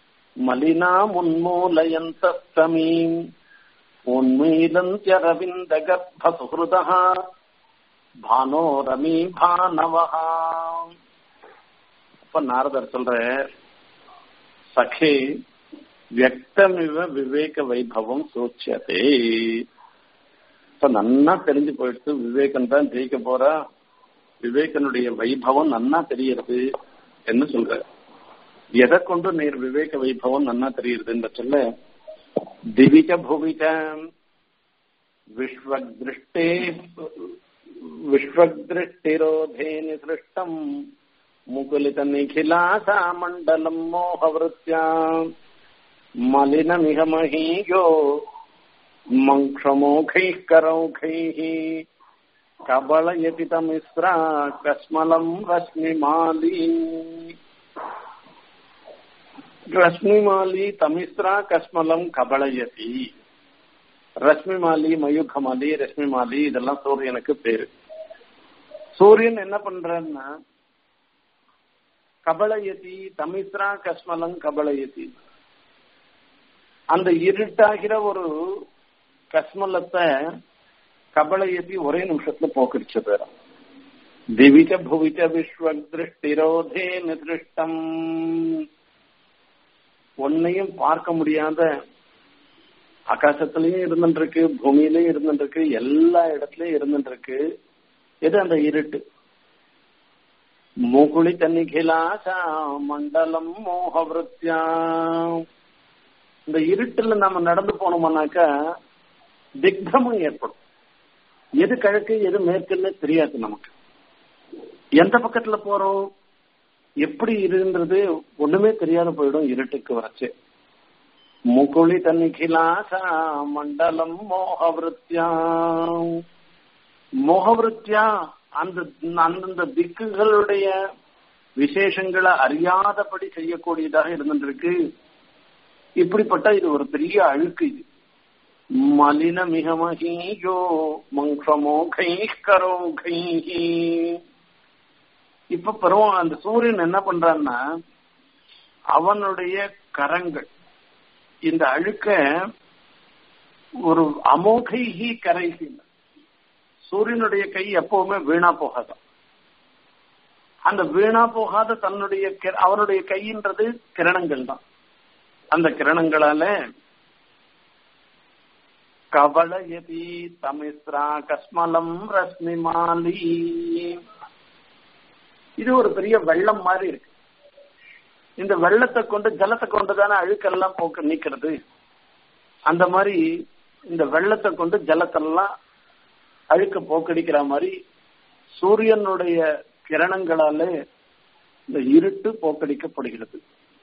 मलिनामुन्मूलयन्तस्तमीम् उन्मीलन्त्यरविन्दगर्भसुहृदः भानोरमी भानवः அப்ப நாரதர் சொல்ற சகே வியக்தமிவ விவேக வைபவம் சூச்சியதே இப்ப நன்னா தெரிஞ்சு போயிடுச்சு விவேகம் தான் ஜெயிக்க போறா விவேகனுடைய வைபவம் நன்னா தெரியறது என்ன சொல்ற எதை கொண்டு நீர் விவேக வைபவம் நன்னா தெரியுதுன்ற சொல்ல திவிக புவிக விஸ்வதிருஷ்டே விஸ்வதிருஷ்டிரோதே நிசிருஷ்டம் முகுலித நிகிலாசா மண்டலம் மோகவருத்தியா मलिनमिह महीयो मङ्क्षमोखैः करौखैः कबलयति तमिस्रा कस्मलम् रश्मिमाली ரஷ்மிமாலி தமிஸ்ரா கஸ்மலம் கபளயதி ரஷ்மிமாலி மயூகமாலி ரஷ்மிமாலி இதெல்லாம் சூரியனுக்கு பேரு சூரியன் என்ன பண்றன்னா கபளயதி தமிஸ்ரா கஸ்மலம் கபளயதி அந்த இருட்டாகிற ஒரு கஸ்மலத்தை கபளையத்தி ஒரே நிமிஷத்துல போக்கிடுச்சு பேரும் திவிச்ச புவிச்ச விஸ்வ திருஷ்டிரோதே நிதிருஷ்டம் ஒன்னையும் பார்க்க முடியாத ஆகாசத்திலயும் இருந்துருக்கு பூமியிலயும் இருந்துருக்கு எல்லா இடத்துலயும் இருந்துருக்கு எது அந்த இருட்டு மூகுளி தன்னிகிலாசா மண்டலம் மோகவிருத்தியா இந்த இருட்டுல நம்ம நடந்து போனோம்னாக்கா திக்தமும் ஏற்படும் எது கிழக்கு எது மேற்குன்னு தெரியாது நமக்கு எந்த பக்கத்துல போறோம் எப்படி இருன்றது ஒண்ணுமே தெரியாத போயிடும் இருட்டுக்கு வரச்சு முகுளி தன்னிகிலாசா மண்டலம் மோகவிருத்தியா மோகவிருத்தியா அந்த அந்தந்த திக்குகளுடைய விசேஷங்களை அறியாதபடி செய்யக்கூடியதாக இருந்துருக்கு இப்படிப்பட்ட இது ஒரு பெரிய அழுக்கு இது மலின மிகமகீயோ மங்ஷமோகை கரோகை இப்ப பருவம் அந்த சூரியன் என்ன பண்றான்னா அவனுடைய கரங்கள் இந்த அழுக்க ஒரு அமோகைஹி கரைசி சூரியனுடைய கை எப்பவுமே வீணா போகாதான் அந்த வீணா போகாத தன்னுடைய அவனுடைய கையின்றது கிரணங்கள் தான் அந்த கிரணங்களால கவளயதி தமிஸ்ரா கஸ்மலம் ரஸ்மிமாலி இது ஒரு பெரிய வெள்ளம் மாதிரி இருக்கு இந்த வெள்ளத்தை கொண்டு ஜலத்தை கொண்டு தானே அழுக்கெல்லாம் போக்க நீக்கிறது அந்த மாதிரி இந்த வெள்ளத்தை கொண்டு ஜலத்தெல்லாம் அழுக்க போக்கடிக்கிற மாதிரி சூரியனுடைய கிரணங்களாலே இந்த இருட்டு போக்கடிக்கப்படுகிறது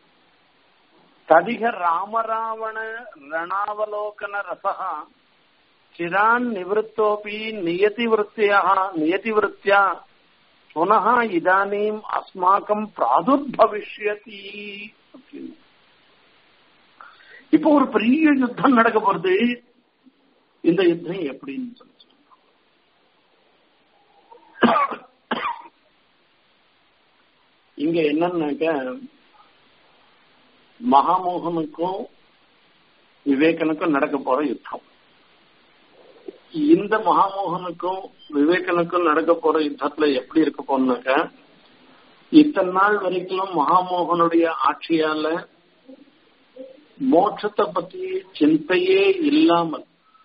ததிக ராமராவண ரணாவலோகன ரசகா சிரான் நிவத்தோபி நியதி விற்த்தியா நியதி விற்த்தியா புனः இதானீம் அஸ்மாக்கம் பிராதுர்பவிஷ்யதி இப்போ ஒரு பெரிய யுத்தம் நடக்க போறது இந்த யுத்தம் எப்படின்னு சொல்லி இங்க என்னன்னாக்க மகாமோகனுக்கும் விவேகனுக்கும் நடக்க போற யுத்தம் இந்த மகாமோகனுக்கும் விவேகனுக்கும் நடக்க போற யுத்தத்துல எப்படி இருக்க போனாக்க இத்தனை நாள் வரைக்கும் மகாமோகனுடைய ஆட்சியால மோட்சத்தை பத்தி சிந்தையே இல்லாமல்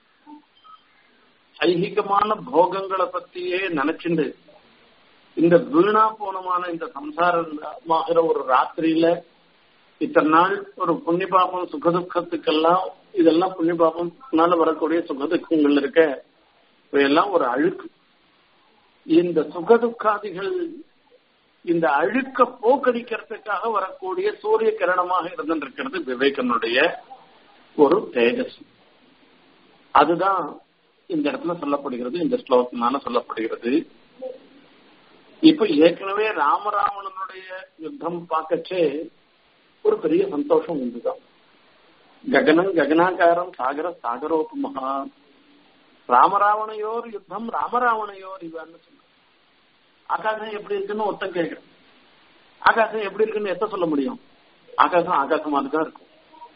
ஐகிகமான போகங்களை பத்தியே நினைச்சுண்டு இந்த வீணா போனமான இந்த சம்சாரமாகிற ஒரு ராத்திரியில இத்தனை நாள் ஒரு புண்ணிய பாபம் சுகதுக்கத்துக்கெல்லாம் இதெல்லாம் புண்ணிய பாபம்னால வரக்கூடிய சுகதுக்கங்கள் இருக்க இவையெல்லாம் ஒரு அழுக்கு இந்த சுகதுக்காதிகள் இந்த அழுக்க போக்கடிக்கிறதுக்காக வரக்கூடிய சூரிய கிரணமாக இருந்திருக்கிறது விவேகனுடைய ஒரு தேஜஸ் அதுதான் இந்த இடத்துல சொல்லப்படுகிறது இந்த ஸ்லோகத்தினால சொல்லப்படுகிறது இப்ப ஏற்கனவே ராமராவணனுடைய யுத்தம் பார்க்கச்சே ஒரு பெரிய சந்தோஷம் உண்டுதான் ககனம் ககனாகாரம் சாகர சாகரோபமகா ராமராவணையோர் யுத்தம் ராமராவணையோர் இவன்னு சொன்ன ஆகாசம் எப்படி இருக்குன்னு ஒருத்தன் கேட்கிறேன் ஆகாசம் எப்படி இருக்குன்னு எத்த சொல்ல முடியும் ஆகாசம் ஆகாசமாக தான் இருக்கும்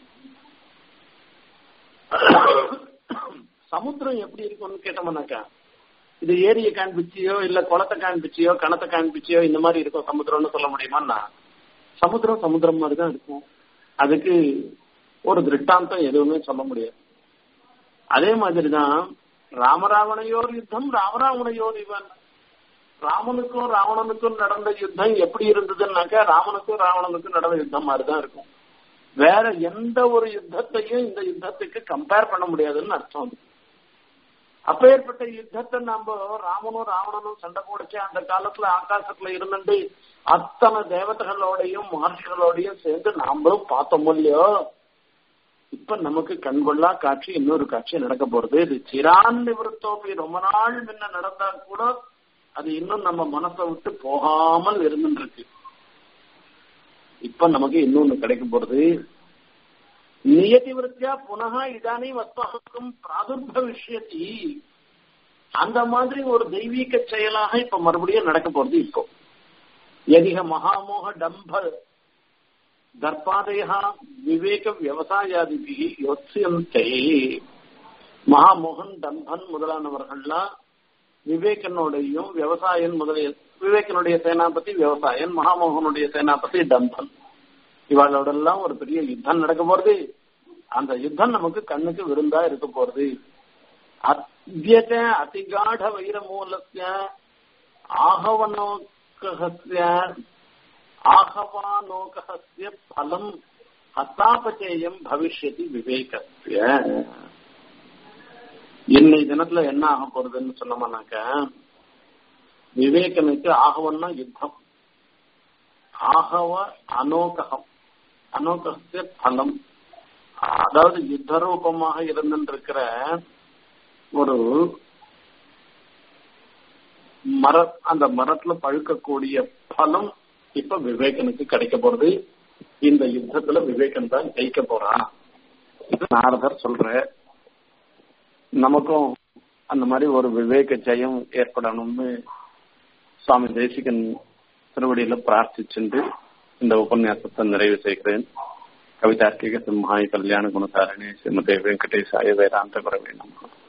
சமுத்திரம் எப்படி இருக்கும்னு கேட்டோம்னாக்கா இது ஏரியை காண்பிச்சியோ இல்ல குளத்தை காண்பிச்சியோ கணத்தை காண்பிச்சியோ இந்த மாதிரி இருக்கும் சமுத்திரம்னு சொல்ல முடியுமான்னா சமுத்திரம் சமுத்திரம் மாதிரி தான் இருக்கும் அதுக்கு ஒரு திருஷ்டாந்தம் எதுவுமே சொல்ல முடியாது அதே மாதிரிதான் ராமராவணையோர் யுத்தம் ராமராவணையோர் இவன் ராமனுக்கும் ராவணனுக்கும் நடந்த யுத்தம் எப்படி இருந்ததுன்னாக்கா ராமனுக்கும் ராவணனுக்கும் நடந்த யுத்தம் மாதிரிதான் இருக்கும் வேற எந்த ஒரு யுத்தத்தையும் இந்த யுத்தத்துக்கு கம்பேர் பண்ண முடியாதுன்னு அர்த்தம் அது அப்பேற்பட்ட யுத்தத்தை நம்ம ராமனும் ராவணனும் சண்டை போடுச்சு அந்த காலத்துல ஆகாசத்துல இருந்துட்டு அத்தனை தேவதைகளோடையும் மகர்ஷிகளோடையும் சேர்ந்து நாமளும் பார்த்தோம் இல்லையோ இப்ப நமக்கு கண்கொள்ளா காட்சி இன்னொரு காட்சி நடக்க போறது இது சிரான் நிவர்த்தோப்பி ரொம்ப நாள் முன்ன நடந்தா கூட அது இன்னும் நம்ம மனசை விட்டு போகாமல் இருந்துட்டு இருக்கு இப்ப நமக்கு இன்னொன்னு கிடைக்க போறது நியதி விருத்தியா புனக இதானே வஸ்தகம் பிராதுர்பவிஷ்யதி அந்த மாதிரி ஒரு தெய்வீக செயலாக இப்ப மறுபடியும் நடக்க போறது இப்போ எதிக மகாமோக டம்ப தர்பாதயா விவேக விவசாயாதிபி யோசியந்தே மகாமோகன் டம்பன் முதலானவர்கள்லாம் விவேகனுடையும் விவசாயன் முதலிய விவேகனுடைய சேனாபதி விவசாயன் மகாமோகனுடைய சேனாபதி டம்பன் இவாளோடெல்லாம் ஒரு பெரிய யுத்தம் நடக்க போறது அந்த யுத்தம் நமக்கு கண்ணுக்கு விருந்தா இருக்க போறது அத்தியத அதிகாட வைர மூலஸ்ய ஆகவனோகஸ்ய ஆகவானோகஸ்ய பலம் ஹஸ்தாபச்சேயம் பவிஷ்யதி விவேகஸ்ய இன்னை தினத்துல என்ன ஆக போறதுன்னு சொன்னோம்னாக்க விவேகனுக்கு ஆகவன்னா யுத்தம் ஆகவ அனோககம் அனோகஸ்ய பலம் அதாவது யுத்த ரூபமாக இருந்திருக்கிற ஒரு மர அந்த மரத்துல பழுக்கக்கூடிய பலம் இப்ப விவேகனுக்கு கிடைக்க போறது இந்த யுத்தத்துல விவேகன் தான் ஜெயிக்க போறான் இது நாரதர் சொல்ற நமக்கும் அந்த மாதிரி ஒரு விவேக ஜெயம் ஏற்படணும்னு சுவாமி தேசிகன் திருவடியில பிரார்த்திச்சுண்டு இந்த உபன்யாசத்தை நிறைவு செய்கிறேன் கவிதார்க்கிக சிம்ஹாய் கல்யாண குணசாரணி ஸ்ரீமதே வெங்கடேசாய வேதாந்த குரவே நமக்கு